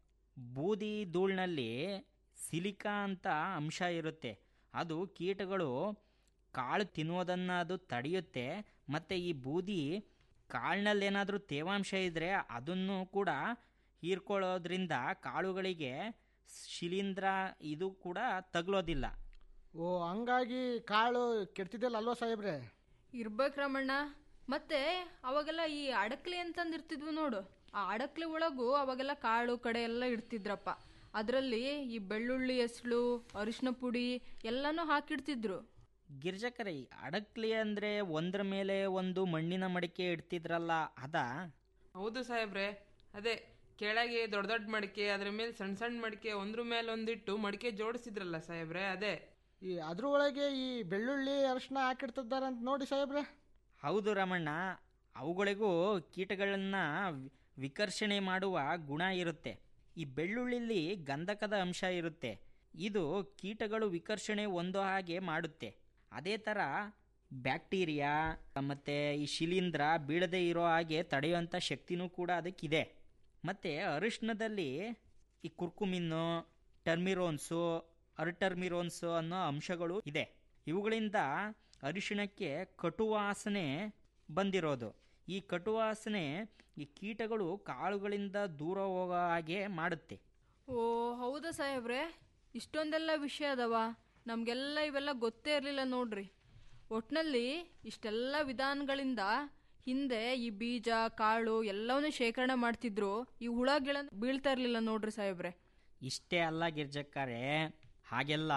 ಬೂದಿ ಧೂಳಿನಲ್ಲಿ ಸಿಲಿಕಾ ಅಂತ ಅಂಶ ಇರುತ್ತೆ ಅದು ಕೀಟಗಳು ಕಾಳು ತಿನ್ನೋದನ್ನು ಅದು ತಡೆಯುತ್ತೆ ಮತ್ತು ಈ ಬೂದಿ ಕಾಳಿನಲ್ಲಿ ಏನಾದರೂ ತೇವಾಂಶ ಇದ್ದರೆ ಅದನ್ನು ಕೂಡ ಹೀರ್ಕೊಳ್ಳೋದ್ರಿಂದ ಕಾಳುಗಳಿಗೆ ಶಿಲೀಂಧ್ರ ಇದು ಕೂಡ ತಗಲೋದಿಲ್ಲ ಓ ಹಂಗಾಗಿ ಕಾಳು ಕೆಡ್ತಿದ್ದಿಲ್ಲ ಅಲ್ವಾ ಸಾಹೇಬ್ರೆ ಇರ್ಬೇಕು ರಮಣ್ಣ ಮತ್ತೆ ಅವಾಗೆಲ್ಲ ಈ ಅಡಕ್ಲಿ ಅಂತಂದು ಇರ್ತಿದ್ವು ನೋಡು ಆ ಅಡಕ್ಲಿ ಒಳಗೂ ಅವಾಗೆಲ್ಲ ಕಾಳು ಕಡೆ ಎಲ್ಲ ಇಡ್ತಿದ್ರಪ್ಪ ಅದರಲ್ಲಿ ಈ ಬೆಳ್ಳುಳ್ಳಿ ಹೆಸಳು ಅರಿಶಿನ ಪುಡಿ ಎಲ್ಲನೂ ಹಾಕಿಡ್ತಿದ್ರು ಗಿರ್ಜಕರೇ ಈ ಅಡಕ್ಲಿ ಅಂದರೆ ಒಂದ್ರ ಮೇಲೆ ಒಂದು ಮಣ್ಣಿನ ಮಡಿಕೆ ಇಡ್ತಿದ್ರಲ್ಲ ಅದಾ ಹೌದು ಸಾಹೇಬ್ರೆ ಅದೇ ಕೆಳಗೆ ದೊಡ್ಡ ದೊಡ್ಡ ಮಡಿಕೆ ಅದ್ರ ಮೇಲೆ ಸಣ್ಣ ಸಣ್ಣ ಮಡಿಕೆ ಒಂದ್ರ ಮೇಲೆ ಒಂದಿಟ್ಟು ಮಡಿಕೆ ಜೋಡಿಸಿದ್ರಲ್ಲ ಸಾಹೇಬ್ರೆ ಅದೇ ಈ ಅದ್ರ ಒಳಗೆ ಈ ಬೆಳ್ಳುಳ್ಳಿ ಅರಿಶಿನ ಹಾಕಿಡ್ತಿದ್ದಾರೆ ಅಂತ ನೋಡಿ ಸಾಹೇಬ್ರೆ ಹೌದು ರಮಣ್ಣ ಅವುಗಳಿಗೂ ಕೀಟಗಳನ್ನ ವಿ- ವಿಕರ್ಷಣೆ ಮಾಡುವ ಗುಣ ಇರುತ್ತೆ ಈ ಬೆಳ್ಳುಳ್ಳಿಲಿ ಗಂಧಕದ ಅಂಶ ಇರುತ್ತೆ ಇದು ಕೀಟಗಳು ವಿಕರ್ಷಣೆ ಹೊಂದೋ ಹಾಗೆ ಮಾಡುತ್ತೆ ಅದೇ ಥರ ಬ್ಯಾಕ್ಟೀರಿಯಾ ಮತ್ತು ಈ ಶಿಲೀಂಧ್ರ ಬೀಳದೇ ಇರೋ ಹಾಗೆ ತಡೆಯುವಂಥ ಶಕ್ತಿನೂ ಕೂಡ ಅದಕ್ಕಿದೆ ಮತ್ತು ಅರಿಶಿಣದಲ್ಲಿ ಈ ಕುರ್ಕುಮಿನ್ನು ಟರ್ಮಿರೋನ್ಸು ಅರ್ಟರ್ಮಿರೋನ್ಸು ಅನ್ನೋ ಅಂಶಗಳು ಇದೆ ಇವುಗಳಿಂದ ಅರಿಶಿಣಕ್ಕೆ ಕಟುವಾಸನೆ ಬಂದಿರೋದು ಈ ಕಟುವಾಸನೆ ಈ ಕೀಟಗಳು ಕಾಳುಗಳಿಂದ ದೂರ ಹೋಗೋ ಹಾಗೆ ಮಾಡುತ್ತೆ ಓ ಹೌದಾ ಸಾಹೇಬ್ರೆ ಇಷ್ಟೊಂದೆಲ್ಲ ವಿಷಯ ಅದಾವ ನಮಗೆಲ್ಲ ಇವೆಲ್ಲ ಗೊತ್ತೇ ಇರಲಿಲ್ಲ ನೋಡ್ರಿ ಒಟ್ನಲ್ಲಿ ಇಷ್ಟೆಲ್ಲ ವಿಧಾನಗಳಿಂದ ಹಿಂದೆ ಈ ಬೀಜ ಕಾಳು ಎಲ್ಲವನ್ನೂ ಶೇಖರಣೆ ಮಾಡ್ತಿದ್ರು ಈ ಹುಳ ಗಿಳ ಬೀಳ್ತಾ ಇರಲಿಲ್ಲ ನೋಡ್ರಿ ಸಾಹೇಬ್ರೆ ಇಷ್ಟೇ ಅಲ್ಲ ಗಿರ್ಜಕ್ಕರೆ ಹಾಗೆಲ್ಲ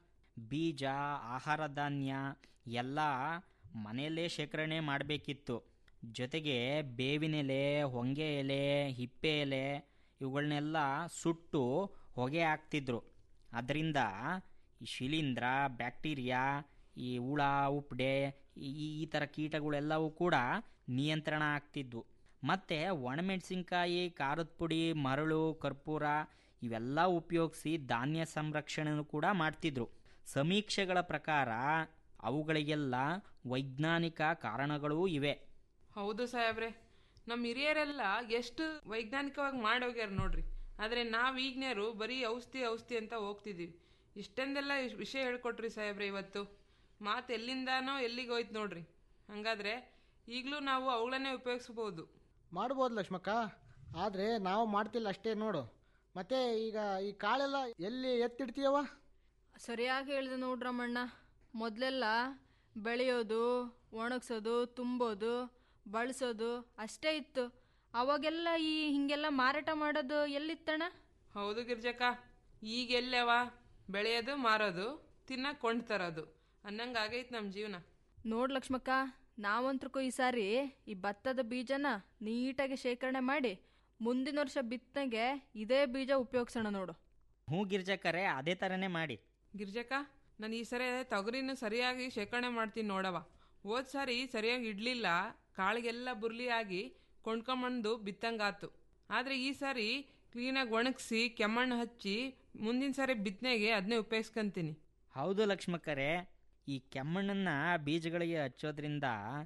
ಬೀಜ ಆಹಾರ ಧಾನ್ಯ ಎಲ್ಲ ಮನೆಯಲ್ಲೇ ಶೇಖರಣೆ ಮಾಡಬೇಕಿತ್ತು ಜೊತೆಗೆ ಬೇವಿನ ಎಲೆ ಹೊಂಗೆ ಎಲೆ ಹಿಪ್ಪೆ ಎಲೆ ಇವುಗಳನ್ನೆಲ್ಲ ಸುಟ್ಟು ಹೊಗೆ ಹಾಕ್ತಿದ್ರು ಅದರಿಂದ ಈ ಶಿಲೀಂಧ್ರ ಬ್ಯಾಕ್ಟೀರಿಯಾ ಈ ಹುಳ ಉಪ್ಡೆ ಈ ಈ ಥರ ಕೀಟಗಳೆಲ್ಲವೂ ಕೂಡ ನಿಯಂತ್ರಣ ಆಗ್ತಿದ್ವು ಮತ್ತು ಒಣಮೆಣಸಿನ್ಕಾಯಿ ಖಾರದ ಪುಡಿ ಮರಳು ಕರ್ಪೂರ ಇವೆಲ್ಲ ಉಪಯೋಗಿಸಿ ಧಾನ್ಯ ಸಂರಕ್ಷಣೆನೂ ಕೂಡ ಮಾಡ್ತಿದ್ರು ಸಮೀಕ್ಷೆಗಳ ಪ್ರಕಾರ ಅವುಗಳಿಗೆಲ್ಲ ವೈಜ್ಞಾನಿಕ ಕಾರಣಗಳೂ ಇವೆ ಹೌದು ಸಾಹೇಬ್ರೆ ನಮ್ಮ ಹಿರಿಯರೆಲ್ಲ ಎಷ್ಟು ವೈಜ್ಞಾನಿಕವಾಗಿ ಮಾಡೋಗ್ಯಾರ ನೋಡ್ರಿ ಆದರೆ ನಾವು ಈಗಿನರು ಬರೀ ಔಷಧಿ ಔಷಧಿ ಅಂತ ಹೋಗ್ತಿದ್ದೀವಿ ಇಷ್ಟೊಂದೆಲ್ಲ ಇಶ್- ವಿಷಯ ಹೇಳ್ಕೊಟ್ರಿ ಸಾಹೇಬ್ರೆ ಇವತ್ತು ಮಾತು ಎಲ್ಲಿಂದಾನೋ ಎಲ್ಲಿಗೆ ಹೋಯ್ತು ನೋಡ್ರಿ ಹಂಗಾದ್ರೆ ಈಗಲೂ ನಾವು ಅವುಗಳನ್ನೇ ಉಪಯೋಗಿಸ್ಬೋದು ಮಾಡ್ಬೋದು ಲಕ್ಷ್ಮಕ್ಕ ಆದರೆ ನಾವು ಮಾಡ್ತಿಲ್ಲ ಅಷ್ಟೇ ನೋಡು ಮತ್ತೆ ಈಗ ಈ ಕಾಳೆಲ್ಲ ಎಲ್ಲಿ ಎತ್ತಿಡ್ತೀಯವ ಸರಿಯಾಗಿ ಹೇಳಿದೆ ನೋಡ್ರಮ್ಮಣ್ಣ ಮೊದಲೆಲ್ಲ ಬೆಳೆಯೋದು ಒಣಗಿಸೋದು ತುಂಬೋದು ಬಳಸೋದು ಅಷ್ಟೇ ಇತ್ತು ಅವಾಗೆಲ್ಲ ಈ ಹಿಂಗೆಲ್ಲ ಮಾರಾಟ ಮಾಡೋದು ಎಲ್ಲಿತ್ತಣ್ಣ ಹೌದು ಗಿರ್ಜಕ್ಕ ಈಗ ಎಲ್ಲವ ಬೆಳೆಯೋದು ಮಾರೋದು ತಿನ್ನಕ್ಕೆ ಕೊಂಡು ತರೋದು ಅನ್ನಂಗೆ ಆಗೈತೆ ನಮ್ಮ ಜೀವನ ನೋಡ್ ಲಕ್ಷ್ಮಕ್ಕ ನಾವಂತ್ರಕ್ಕೂ ಈ ಸಾರಿ ಈ ಭತ್ತದ ಬೀಜನ ನೀಟಾಗಿ ಶೇಖರಣೆ ಮಾಡಿ ಮುಂದಿನ ವರ್ಷ ಬಿತ್ತನೆಗೆ ಇದೇ ಬೀಜ ಉಪಯೋಗಿಸೋಣ ನೋಡು ಹ್ಞೂ ಗಿರ್ಜಕ್ಕರೆ ಅದೇ ಥರನೇ ಮಾಡಿ ಗಿರ್ಜಕ್ಕ ನಾನು ಈ ಸರಿ ತೊಗರಿನ ಸರಿಯಾಗಿ ಶೇಖರಣೆ ಮಾಡ್ತೀನಿ ನೋಡವ ಹೋದ್ ಸಾರಿ ಸರಿಯಾಗಿ ಇಡ್ಲಿಲ್ಲ ಕಾಳಿಗೆಲ್ಲ ಬುರ್ಲಿ ಆಗಿ ಕೊಂಡ್ಕೊಂಬಂದು ಬಿತ್ತಂಗಾತು ಆದರೆ ಈ ಸಾರಿ ಕ್ಲೀನಾಗಿ ಒಣಗಿಸಿ ಕೆಮ್ಮಣ್ಣು ಹಚ್ಚಿ ಮುಂದಿನ ಸಾರಿ ಬಿತ್ತನೆಗೆ ಅದನ್ನೇ ಉಪಯೋಗಿಸ್ಕೊಂತೀನಿ ಹೌದು ಲಕ್ಷ್ಮಕ್ಕರೇ ಈ ಕೆಮ್ಮಣ್ಣನ್ನು ಬೀಜಗಳಿಗೆ ಹಚ್ಚೋದ್ರಿಂದ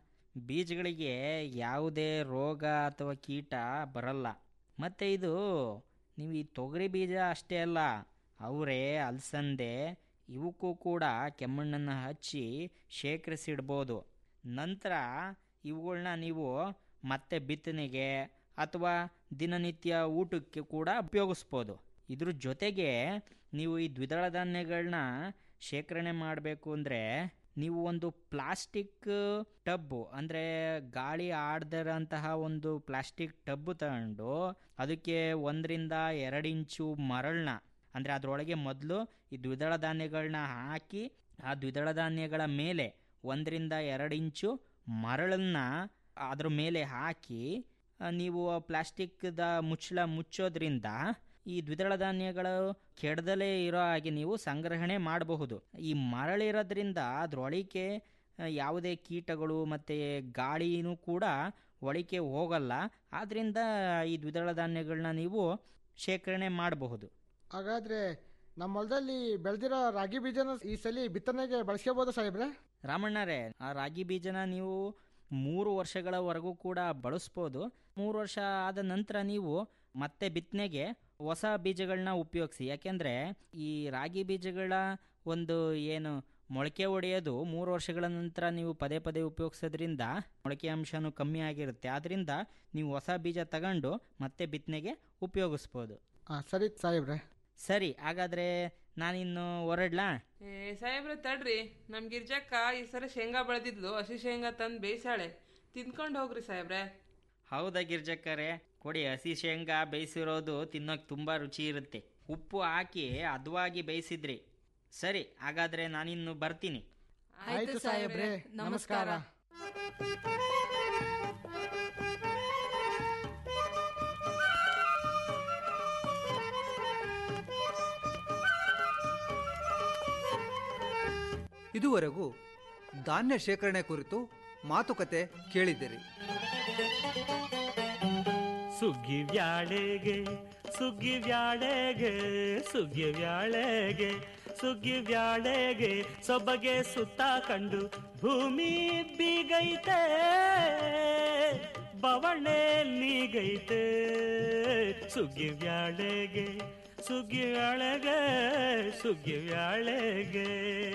ಬೀಜಗಳಿಗೆ ಯಾವುದೇ ರೋಗ ಅಥವಾ ಕೀಟ ಬರಲ್ಲ ಮತ್ತು ಇದು ನೀವು ಈ ತೊಗರಿ ಬೀಜ ಅಷ್ಟೇ ಅಲ್ಲ ಅವರೇ ಅಲಸಂದೆ ಇವಕ್ಕೂ ಕೂಡ ಕೆಮ್ಮಣ್ಣನ್ನು ಹಚ್ಚಿ ಶೇಖರಿಸಿಡ್ಬೋದು ನಂತರ ಇವುಗಳನ್ನ ನೀವು ಮತ್ತೆ ಬಿತ್ತನೆಗೆ ಅಥವಾ ದಿನನಿತ್ಯ ಊಟಕ್ಕೆ ಕೂಡ ಉಪಯೋಗಿಸ್ಬೋದು ಇದ್ರ ಜೊತೆಗೆ ನೀವು ಈ ದ್ವಿದಳ ಧಾನ್ಯಗಳನ್ನ ಶೇಖರಣೆ ಮಾಡಬೇಕು ಅಂದರೆ ನೀವು ಒಂದು ಪ್ಲಾಸ್ಟಿಕ್ ಟಬ್ಬು ಅಂದರೆ ಗಾಳಿ ಆಡ್ದಿರೋಂತಹ ಒಂದು ಪ್ಲಾಸ್ಟಿಕ್ ಟಬ್ಬು ತಗೊಂಡು ಅದಕ್ಕೆ ಒಂದರಿಂದ ಎರಡು ಇಂಚು ಮರಳನ್ನ ಅಂದರೆ ಅದರೊಳಗೆ ಮೊದಲು ಈ ದ್ವಿದಳ ಧಾನ್ಯಗಳನ್ನ ಹಾಕಿ ಆ ದ್ವಿದಳ ಧಾನ್ಯಗಳ ಮೇಲೆ ಒಂದರಿಂದ ಎರಡು ಇಂಚು ಮರಳನ್ನ ಅದ್ರ ಮೇಲೆ ಹಾಕಿ ಆ, ನೀವು ಪ್ಲಾಸ್ಟಿಕ್ದ ಮುಚ್ಚಳ ಮುಚ್ಚೋದ್ರಿಂದ ಈ ದ್ವಿದಳ ಧಾನ್ಯಗಳು ಕೆಡದಲೇ ಇರೋ ಹಾಗೆ ನೀವು ಸಂಗ್ರಹಣೆ ಮಾಡಬಹುದು ಈ ಮರಳಿರೋದ್ರಿಂದ ಅದ್ರೊಳಗೆ ಆ, ಯಾವುದೇ ಕೀಟಗಳು ಮತ್ತು ಗಾಳಿನೂ ಕೂಡ ಒಳಕ್ಕೆ ಹೋಗಲ್ಲ ಆದ್ದರಿಂದ ಈ ದ್ವಿದಳ ಧಾನ್ಯಗಳನ್ನ ನೀವು ಶೇಖರಣೆ ಮಾಡಬಹುದು ಹಾಗಾದ್ರೆ ನಮ್ಮ ಹೊಲದಲ್ಲಿ ಬೆಳೆದಿರೋ ರಾಗಿ ಬೀಜನ ಈ ಸಲ ಬಿತ್ತನೆಗೆ ಬಳಸ್ಕೋಬೋದು ಸಾಹೇಬ್ರೆ ರಾಮಣ್ಣರೇ ಆ ರಾಗಿ ಬೀಜನ ನೀವು ಮೂರು ವರ್ಷಗಳವರೆಗೂ ಕೂಡ ಬಳಸ್ಬೋದು ಮೂರು ವರ್ಷ ಆದ ನಂತರ ನೀವು ಮತ್ತೆ ಬಿತ್ತನೆಗೆ ಹೊಸ ಬೀಜಗಳನ್ನ ಉಪಯೋಗಿಸಿ ಯಾಕೆಂದರೆ ಈ ರಾಗಿ ಬೀಜಗಳ ಒಂದು ಏನು ಮೊಳಕೆ ಹೊಡೆಯೋದು ಮೂರು ವರ್ಷಗಳ ನಂತರ ನೀವು ಪದೇ ಪದೇ ಉಪಯೋಗಿಸೋದ್ರಿಂದ ಮೊಳಕೆ ಅಂಶನೂ ಕಮ್ಮಿ ಆಗಿರುತ್ತೆ ಆದ್ದರಿಂದ ನೀವು ಹೊಸ ಬೀಜ ತಗೊಂಡು ಮತ್ತೆ ಬಿತ್ತನೆಗೆ ಉಪಯೋಗಿಸ್ಬೋದು ಹಾಂ ಸರಿ ಸಾಹೇಬ್ರೆ ಸರಿ ಹಾಗಾದರೆ ನಾನಿನ್ನು ಹೊರಡ್ಲಾ ಏ ಸಾಹೇಬ್ರೆ ತಡ್ರಿ ನಮ್ ಗಿರ್ಜಕ್ಕ ಈ ಸರಿ ಶೇಂಗಾ ಬೆಳೆದಿದ್ಲು ಹಸಿ ಶೇಂಗಾ ತಂದು ಬೇಯಿಸಾಳೆ ತಿನ್ಕೊಂಡು ಹೋಗ್ರಿ ಸಾಹೇಬ್ರೆ ಹೌದಾ ಗಿರ್ಜಕ್ಕರೆ ಕೊಡಿ ಹಸಿ ಶೇಂಗಾ ಬೇಯಿಸಿರೋದು ತಿನ್ನೋಕೆ ತುಂಬ ರುಚಿ ಇರುತ್ತೆ ಉಪ್ಪು ಹಾಕಿ ಹದವಾಗಿ ಬೇಯಿಸಿದ್ರಿ ಸರಿ ಹಾಗಾದರೆ ನಾನಿನ್ನು ಬರ್ತೀನಿ ಆಯ್ತು ಸಾಹೇಬ್ರೆ ನಮಸ್ಕಾರ ಇದುವರೆಗೂ ಧಾನ್ಯ ಶೇಖರಣೆ ಕುರಿತು ಮಾತುಕತೆ ಕೇಳಿದ್ದೀರಿ ಸುಗ್ಗಿ ವ್ಯಾಳೆಗೆ ಸುಗ್ಗಿ ವ್ಯಾಳೆಗೆ ಸುಗ್ಗಿ ವ್ಯಾಳೆಗೆ ಸುಗ್ಗಿ ವ್ಯಾಳೆಗೆ ಸೊಬಗೆ ಸುತ್ತ ಕಂಡು ಭೂಮಿ ಬೀಗೈತೆ ಬವಣೆ ನೀಗೈತೆ ಸುಗ್ಗಿ ವ್ಯಾಳೆಗೆ ಸುಗ್ಗಿ ವ್ಯಾಳೆಗೆ ಸುಗ್ಗಿ ವ್ಯಾಳೆಗೆ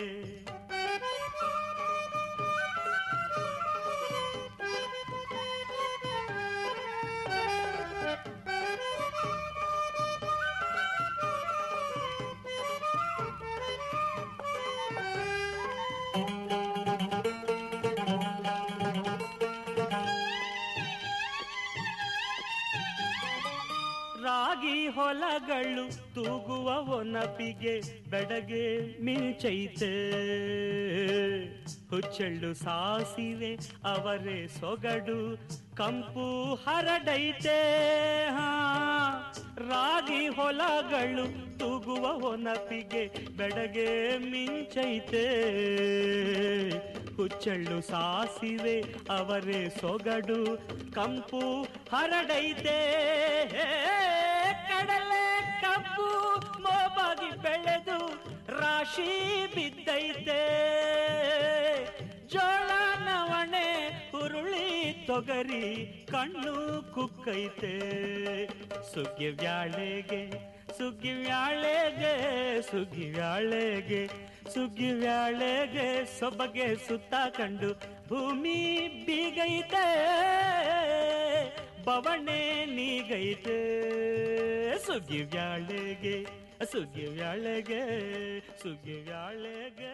ರಾಗಿ ಹೊಲಗಳು ತೂಗುವ ಒನಪಿಗೆ ಬೆಡಗೆ ಮಿಂಚೈತೆ ಹುಚ್ಚೆಳ್ಳು ಸಾಸಿವೆ ಅವರೇ ಸೊಗಡು ಕಂಪು ಹರಡೈತೆ ಹಾ ರಾಗಿ ಹೊಲಗಳು ತೂಗುವ ಒನಪಿಗೆ ಬೆಡಗೆ ಮಿಂಚೈತೆ ಹುಚ್ಚಳ್ಳು ಸಾಸಿವೆ ಅವರೇ ಸೊಗಡು ಕಂಪು ಹರಡೈತೆ ಕಡಲೆ ಕಬ್ಬು ಮೋಬಾಗಿ ಬೆಳೆದು ರಾಶಿ ಬಿದ್ದೈತೆ ಜೋಳ ನವಣೆ ಹುರುಳಿ ತೊಗರಿ ಕಣ್ಣು ಕುಕ್ಕೈತೆ ಸುಗ್ಗಿ ಬ್ಯಾಳೆಗೆ ಸುಗ್ಗಿ ಬ್ಯಾಳೆಗೆ ಸುಗ್ಗಿ ಬ್ಯಾಳೆಗೆ ಸುಗ್ಗಿ ಬ್ಯಾಳೆಗೆ ಸೊಬಗೆ ಸುತ್ತ ಕಂಡು ಭೂಮಿ ಬೀಗೈತೆ ಬವಣೆ ನೀಗೈತೆ ಸುಗ್ಗಿ ಬ್ಯಾಳೆಗೆ ಸುಗ್ಗಿ ಬ್ಯಾಳೆಗೆ ಸುಗ್ಗಿ ಬ್ಯಾಳೆಗೆ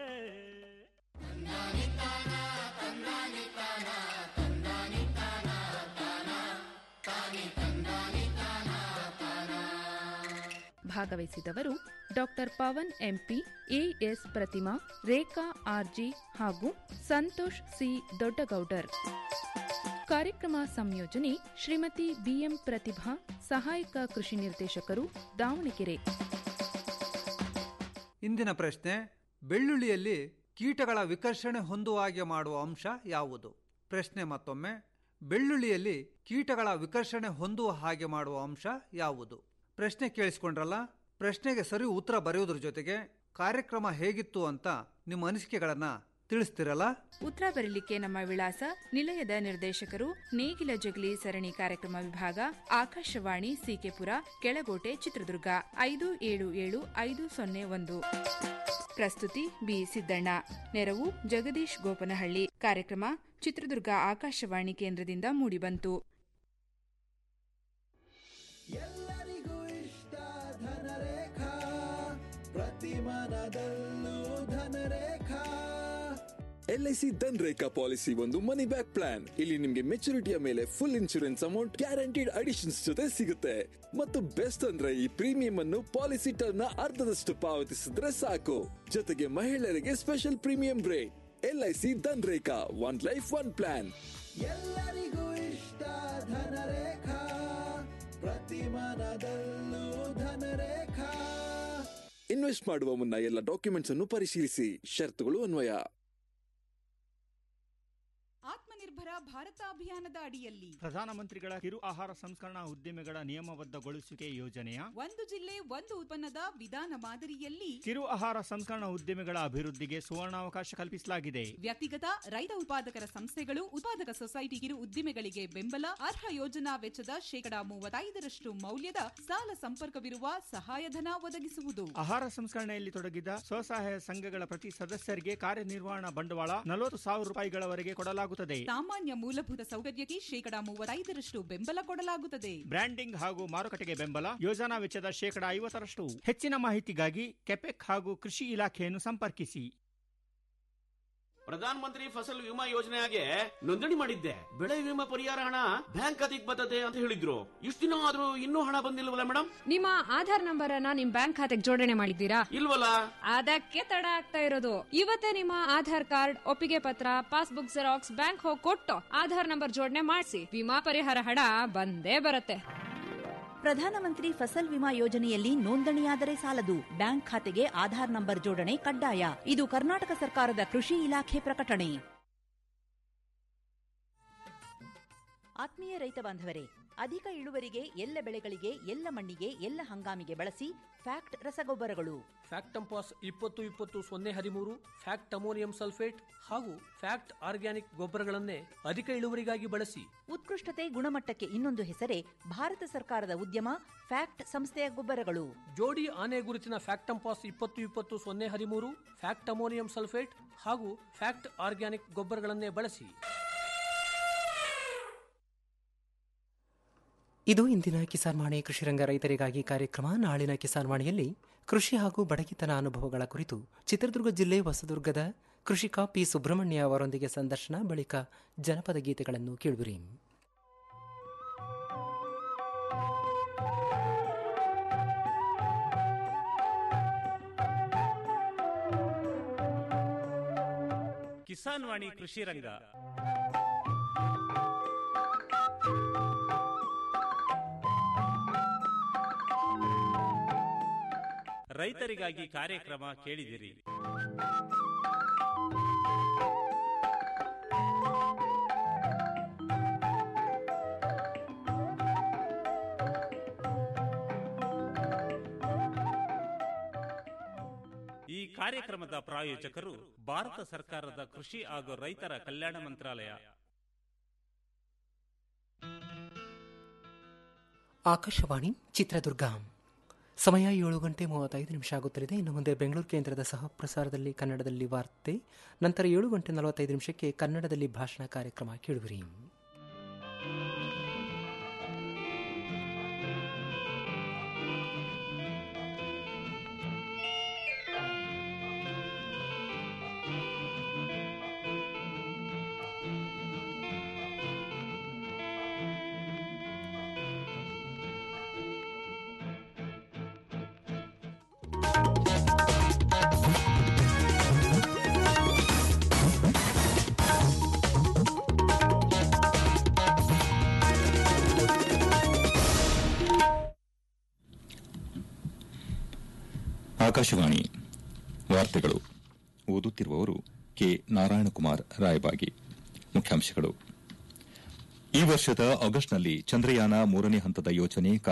ಭಾಗವಹಿಸಿದವರು doctor Pavan M P A S Pratima Rekha R G ಹಾಗೂ ಸಂತೋಷ್ ಸಿ ದೊಡ್ಡಗೌಡರ್ ಕಾರ್ಯಕ್ರಮ ಸಂಯೋಜನೆ ಶ್ರೀಮತಿ ಬಿಎಂ ಪ್ರತಿಭಾ ಸಹಾಯಕ ಕೃಷಿ ನಿರ್ದೇಶಕರು ದಾವಣಗೆರೆ ಇಂದಿನ ಪ್ರಶ್ನೆ ಬೆಳ್ಳುಳ್ಳಿಯಲ್ಲಿ ಕೀಟಗಳ ವಿಕರ್ಷಣೆ ಹೊಂದುವ ಹಾಗೆ ಮಾಡುವ ಅಂಶ ಯಾವುದು ಪ್ರಶ್ನೆ ಮತ್ತೊಮ್ಮೆ ಬೆಳ್ಳುಳ್ಳಿಯಲ್ಲಿ ಕೀಟಗಳ ವಿಕರ್ಷಣೆ ಹೊಂದುವ ಹಾಗೆ ಮಾಡುವ ಅಂಶ ಯಾವುದು ಪ್ರಶ್ನೆ ಕೇಳಿಸ್ಕೊಂಡ್ರಲ್ಲ ಪ್ರಶ್ನೆಗೆ ಸರಿ ಉತ್ತರ ಬರೆಯೋದ್ರ ಜೊತೆಗೆ ಕಾರ್ಯಕ್ರಮ ಹೇಗಿತ್ತು ಅಂತ ನಿಮ್ಮ ಅನಿಸಿಕೆಗಳನ್ನ ತಿಳಿಸ್ತಿರಲ್ಲ ಉತ್ತರ ಬರಲಿಕ್ಕೆ ನಮ್ಮ ವಿಳಾಸ ನಿಲಯದ ನಿರ್ದೇಶಕರು ನೇಗಿಲ ಜಗಲಿ ಸರಣಿ ಕಾರ್ಯಕ್ರಮ ವಿಭಾಗ ಆಕಾಶವಾಣಿ ಸಿಕೆಪುರ ಕೆಳಗೋಟೆ ಚಿತ್ರದುರ್ಗ ಐದು ಏಳು ಏಳು ಐದು ಸೊನ್ನೆ ಒಂದು ಪ್ರಸ್ತುತಿ ಬಿ ಸಿದ್ದಣ್ಣ ನೆರವು ಜಗದೀಶ್ ಗೋಪನಹಳ್ಳಿ ಕಾರ್ಯಕ್ರಮ ಚಿತ್ರದುರ್ಗ ಆಕಾಶವಾಣಿ ಕೇಂದ್ರದಿಂದ ಮೂಡಿಬಂತು ಎಲ್ಲರಿಗೂ ಇಷ್ಟ ಧನರೇಖಾ ಪ್ರತಿ ಮನದಲ್ಲೂ ಧನರೇಖಾ ಎಲ್ಐಸಿ ಧನ್ ರೇಖಾ ಪಾಲಿಸಿ ಒಂದು ಮನಿ ಬ್ಯಾಕ್ ಪ್ಲಾನ್ ಇಲ್ಲಿ ನಿಮ್ಗೆ ಮೆಚುರಿಟಿಯ ಮೇಲೆ full insurance amount guaranteed additions ಜೊತೆ ಸಿಗುತ್ತೆ ಮತ್ತು ಬೆಸ್ಟ್ ಅಂದ್ರೆ ಈ ಪ್ರೀಮಿಯಂ ಅನ್ನು ಪಾಲಿಸಿ ಟರ್ಮ್ ನ ಅರ್ಧದಷ್ಟು ಪಾವತಿಸಿದ್ರೆ ಸಾಕು ಜೊತೆಗೆ ಮಹಿಳೆಯರಿಗೆ special premium rate LIC Dhan Rekha one life one plan ಎಲ್ಲರಿಗೂ ಇಷ್ಟ ಧನರೇಖಾ ಪ್ರತಿ ಮನದಲ್ಲೂ ಧನರೇಖಾ ಇನ್ವೆಸ್ಟ್ ಮಾಡುವ ಮುನ್ನ ಎಲ್ಲ ಡಾಕ್ಯುಮೆಂಟ್ಸ್ ಅನ್ನು ಪರಿಶೀಲಿಸಿ ಷರತ್ತುಗಳು ಅನ್ವಯ ಆತ್ಮನಿರ್ಭರ ಭಾರತ ಅಭಿಯಾನದ ಅಡಿಯಲ್ಲಿ ಪ್ರಧಾನಮಂತ್ರಿಗಳ ಕಿರು ಆಹಾರ ಸಂಸ್ಕರಣಾ ಉದ್ದಿಮೆಗಳ ನಿಯಮಬದ್ಧಗೊಳಿಸುವಿಕೆ ಯೋಜನೆಯ ಒಂದು ಜಿಲ್ಲೆ ಒಂದು ಉತ್ಪನ್ನದ ವಿಧಾನ ಮಾದರಿಯಲ್ಲಿ ಕಿರು ಆಹಾರ ಸಂಸ್ಕರಣಾ ಉದ್ದಿಮೆಗಳ ಅಭಿವೃದ್ಧಿಗೆ ಸುವರ್ಣಾವಕಾಶ ಕಲ್ಪಿಸಲಾಗಿದೆ ವ್ಯಕ್ತಿಗತ ರೈತ ಉತ್ಪಾದಕರ ಸಂಸ್ಥೆಗಳು ಉತ್ಪಾದಕ ಸೊಸೈಟಿ ಕಿರು ಉದ್ದಿಮೆಗಳಿಗೆ ಬೆಂಬಲ ಅರ್ಹ ಯೋಜನಾ ವೆಚ್ಚದ ಶೇಕಡಾ ಮೂವತ್ತೈದರಷ್ಟು ಮೌಲ್ಯದ ಸಾಲ ಸಂಪರ್ಕವಿರುವ ಸಹಾಯಧನ ಒದಗಿಸುವುದು ಆಹಾರ ಸಂಸ್ಕರಣೆಯಲ್ಲಿ ತೊಡಗಿದ ಸ್ವಸಹಾಯ ಸಂಘಗಳ ಪ್ರತಿ ಸದಸ್ಯರಿಗೆ ಕಾರ್ಯನಿರ್ವಹಣಾ ಬಂಡವಾಳ ನಲವತ್ತು ಸಾವಿರ ರೂಪಾಯಿಗಳವರೆಗೆ ಕೊಡಲಾಗುತ್ತದೆ ಸಾಮಾನ್ಯ ಮೂಲಭೂತ ಸೌಕರ್ಯಕ್ಕೆ ಶೇಕಡಾ ಮೂವತ್ತೈದರಷ್ಟು ಬೆಂಬಲ ಕೊಡಲಾಗುತ್ತದೆ ಬ್ರ್ಯಾಂಡಿಂಗ್ ಹಾಗೂ ಮಾರುಕಟ್ಟೆಗೆ ಬೆಂಬಲ ಯೋಜನಾ ವೆಚ್ಚದ ಶೇಕಡಾ ಐವತ್ತರಷ್ಟು ಹೆಚ್ಚಿನ ಮಾಹಿತಿಗಾಗಿ ಕೆಪೆಕ್ ಹಾಗೂ ಕೃಷಿ ಇಲಾಖೆಯನ್ನು ಸಂಪರ್ಕಿಸಿ ಪ್ರಧಾನ ಮಂತ್ರಿ ಫಸಲ್ ವಿಮಾ ಯೋಜನೆಗೆ ನೋಂದಣಿ ಮಾಡಿದ್ದೆ ಬೆಳೆ ವಿಮಾ ಪರಿಹಾರ ಹಣ ಬ್ಯಾಂಕ್ ಖಾತೆಗೆ ಬರ್ತದೆ ಅಂತ ಹೇಳಿದ್ರು ಇಷ್ಟು ದಿನ ಆದ್ರೂ ಇನ್ನೂ ಹಣ ಬಂದಿಲ್ವಲ್ಲ ಮೇಡಮ್ ನಿಮ್ಮ ಆಧಾರ್ ನಂಬರ್ ಅನ್ನ ನಿಮ್ ಬ್ಯಾಂಕ್ ಖಾತೆಗೆ ಜೋಡಣೆ ಮಾಡಿದ್ದೀರಾ ಇಲ್ವಲ್ಲ ಅದಕ್ಕೆ ತಡ ಆಗ್ತಾ ಇರೋದು ಇವತ್ತೇ ನಿಮ್ಮ ಆಧಾರ್ ಕಾರ್ಡ್ ಒಪ್ಪಿಗೆ ಪತ್ರ ಪಾಸ್ಬುಕ್ ಜೆರಾಕ್ಸ್ ಬ್ಯಾಂಕ್ ಹೋಗಿ ಕೊಟ್ಟು ಆಧಾರ್ ನಂಬರ್ ಜೋಡಣೆ ಮಾಡಿಸಿ ವಿಮಾ ಪರಿಹಾರ ಹಣ ಬಂದೇ ಬರುತ್ತೆ ಪ್ರಧಾನಮಂತ್ರಿ ಫಸಲ್ ವಿಮಾ ಯೋಜನೆಯಲ್ಲಿ ನೋಂದಣಿಯಾದರೆ ಸಾಲದು ಬ್ಯಾಂಕ್ ಖಾತೆಗೆ ಆಧಾರ್ ನಂಬರ್ ಜೋಡಣೆ ಕಡ್ಡಾಯ ಇದು ಕರ್ನಾಟಕ ಸರ್ಕಾರದ ಕೃಷಿ ಇಲಾಖೆ ಪ್ರಕಟಣೆ ಆತ್ಮೀಯ ರೈತ ಬಾಂಧವರೇ ಅಧಿಕ ಇಳುವರಿಗೆ ಎಲ್ಲ ಬೆಳೆಗಳಿಗೆ ಎಲ್ಲ ಮಣ್ಣಿಗೆ ಎಲ್ಲ ಹಂಗಾಮಿಗೆ ಬಳಸಿ ಫ್ಯಾಕ್ಟ್ ರಸಗೊಬ್ಬರಗಳು ಫ್ಯಾಕ್ಟಂಪಾಸ್ ಇಪ್ಪತ್ತು ಇಪ್ಪತ್ತು ಸೊನ್ನೆ ಹದಿಮೂರು ಫ್ಯಾಕ್ಟ್ ಅಮೋನಿಯಂ ಸಲ್ಫೇಟ್ ಹಾಗೂ ಫ್ಯಾಕ್ಟ್ ಆರ್ಗ್ಯಾನಿಕ್ ಗೊಬ್ಬರಗಳನ್ನೇ ಅಧಿಕ ಇಳುವರಿಗಾಗಿ ಬಳಸಿ ಉತ್ಕೃಷ್ಟತೆ ಗುಣಮಟ್ಟಕ್ಕೆ ಇನ್ನೊಂದು ಹೆಸರೇ ಭಾರತ ಸರ್ಕಾರದ ಉದ್ಯಮ ಫ್ಯಾಕ್ಟ್ ಸಂಸ್ಥೆಯ ಗೊಬ್ಬರಗಳು ಜೋಡಿ ಆನೆ ಗುರುತಿನ ಫ್ಯಾಕ್ಟಂಪಾಸ್ ಇಪ್ಪತ್ತು ಇಪ್ಪತ್ತು ಸೊನ್ನೆ ಹದಿಮೂರು ಫ್ಯಾಕ್ಟ್ ಅಮೋನಿಯಂ ಸಲ್ಫೇಟ್ ಹಾಗೂ ಫ್ಯಾಕ್ಟ್ ಆರ್ಗ್ಯಾನಿಕ್ ಗೊಬ್ಬರಗಳನ್ನೇ ಬಳಸಿ ಇದು ಇಂದಿನ ಕಿಸಾನ್ ವಾಣಿ ಕೃಷಿರಂಗ ರೈತರಿಗಾಗಿ ಕಾರ್ಯಕ್ರಮ ನಾಳಿನ ಕಿಸಾನ್ ವಾಣಿಯಲ್ಲಿ ಕೃಷಿ ಹಾಗೂ ಬಡಗಿತನ ಅನುಭವಗಳ ಕುರಿತು ಚಿತ್ರದುರ್ಗ ಜಿಲ್ಲೆ ಹೊಸದುರ್ಗದ ಕೃಷಿಕ ಪಿ ಸುಬ್ರಹ್ಮಣ್ಯ ಅವರೊಂದಿಗೆ ಸಂದರ್ಶನ ಬಳಿಕ ಜನಪದ ಗೀತೆಗಳನ್ನು ಕೇಳುವಿರಿ ಕಿಸಾನ್ ವಾಣಿ ಕೃಷಿ ರಂಗ ರೈತರಿಗಾಗಿ ಕಾರ್ಯಕ್ರಮ ಕೇಳಿದಿರಿ ಕಾರ್ಯಕ್ರಮದ ಪ್ರಾಯೋಜಕರು ಭಾರತ ಸರ್ಕಾರದ ಕೃಷಿ ಹಾಗೂ ರೈತರ ಕಲ್ಯಾಣ ಮಂತ್ರಾಲಯ ಆಕಾಶವಾಣಿ ಚಿತ್ರದುರ್ಗ ಸಮಯ ಏಳು ಗಂಟೆ ಮೂವತ್ತೈದು ನಿಮಿಷ ಆಗುತ್ತಲಿದೆ ಇನ್ನು ಮುಂದೆ ಬೆಂಗಳೂರು ಕೇಂದ್ರದ ಸಹ ಪ್ರಸಾರದಲ್ಲಿ ಕನ್ನಡದಲ್ಲಿ ವಾರ್ತೆ ನಂತರ ಏಳು ಗಂಟೆ ನಲವತ್ತೈದು ನಿಮಿಷಕ್ಕೆ ಕನ್ನಡದಲ್ಲಿ ಭಾಷಣ ಕಾರ್ಯಕ್ರಮ ಕೇಳುವಿರಿ ಆಕಾಶವಾಣಿ ವಾರ್ತೆಗಳು ಓದುತ್ತಿರುವವರು ಕೆ ನಾರಾಯಣಕುಮಾರ್ ರಾಯಬಾಗಿ ಮುಖ್ಯಾಂಶಗಳು ಈ ವರ್ಷದ ಆಗಸ್ಟ್ನಲ್ಲಿ ಚಂದ್ರಯಾನ ಮೂರನೇ ಹಂತದ ಯೋಜನೆ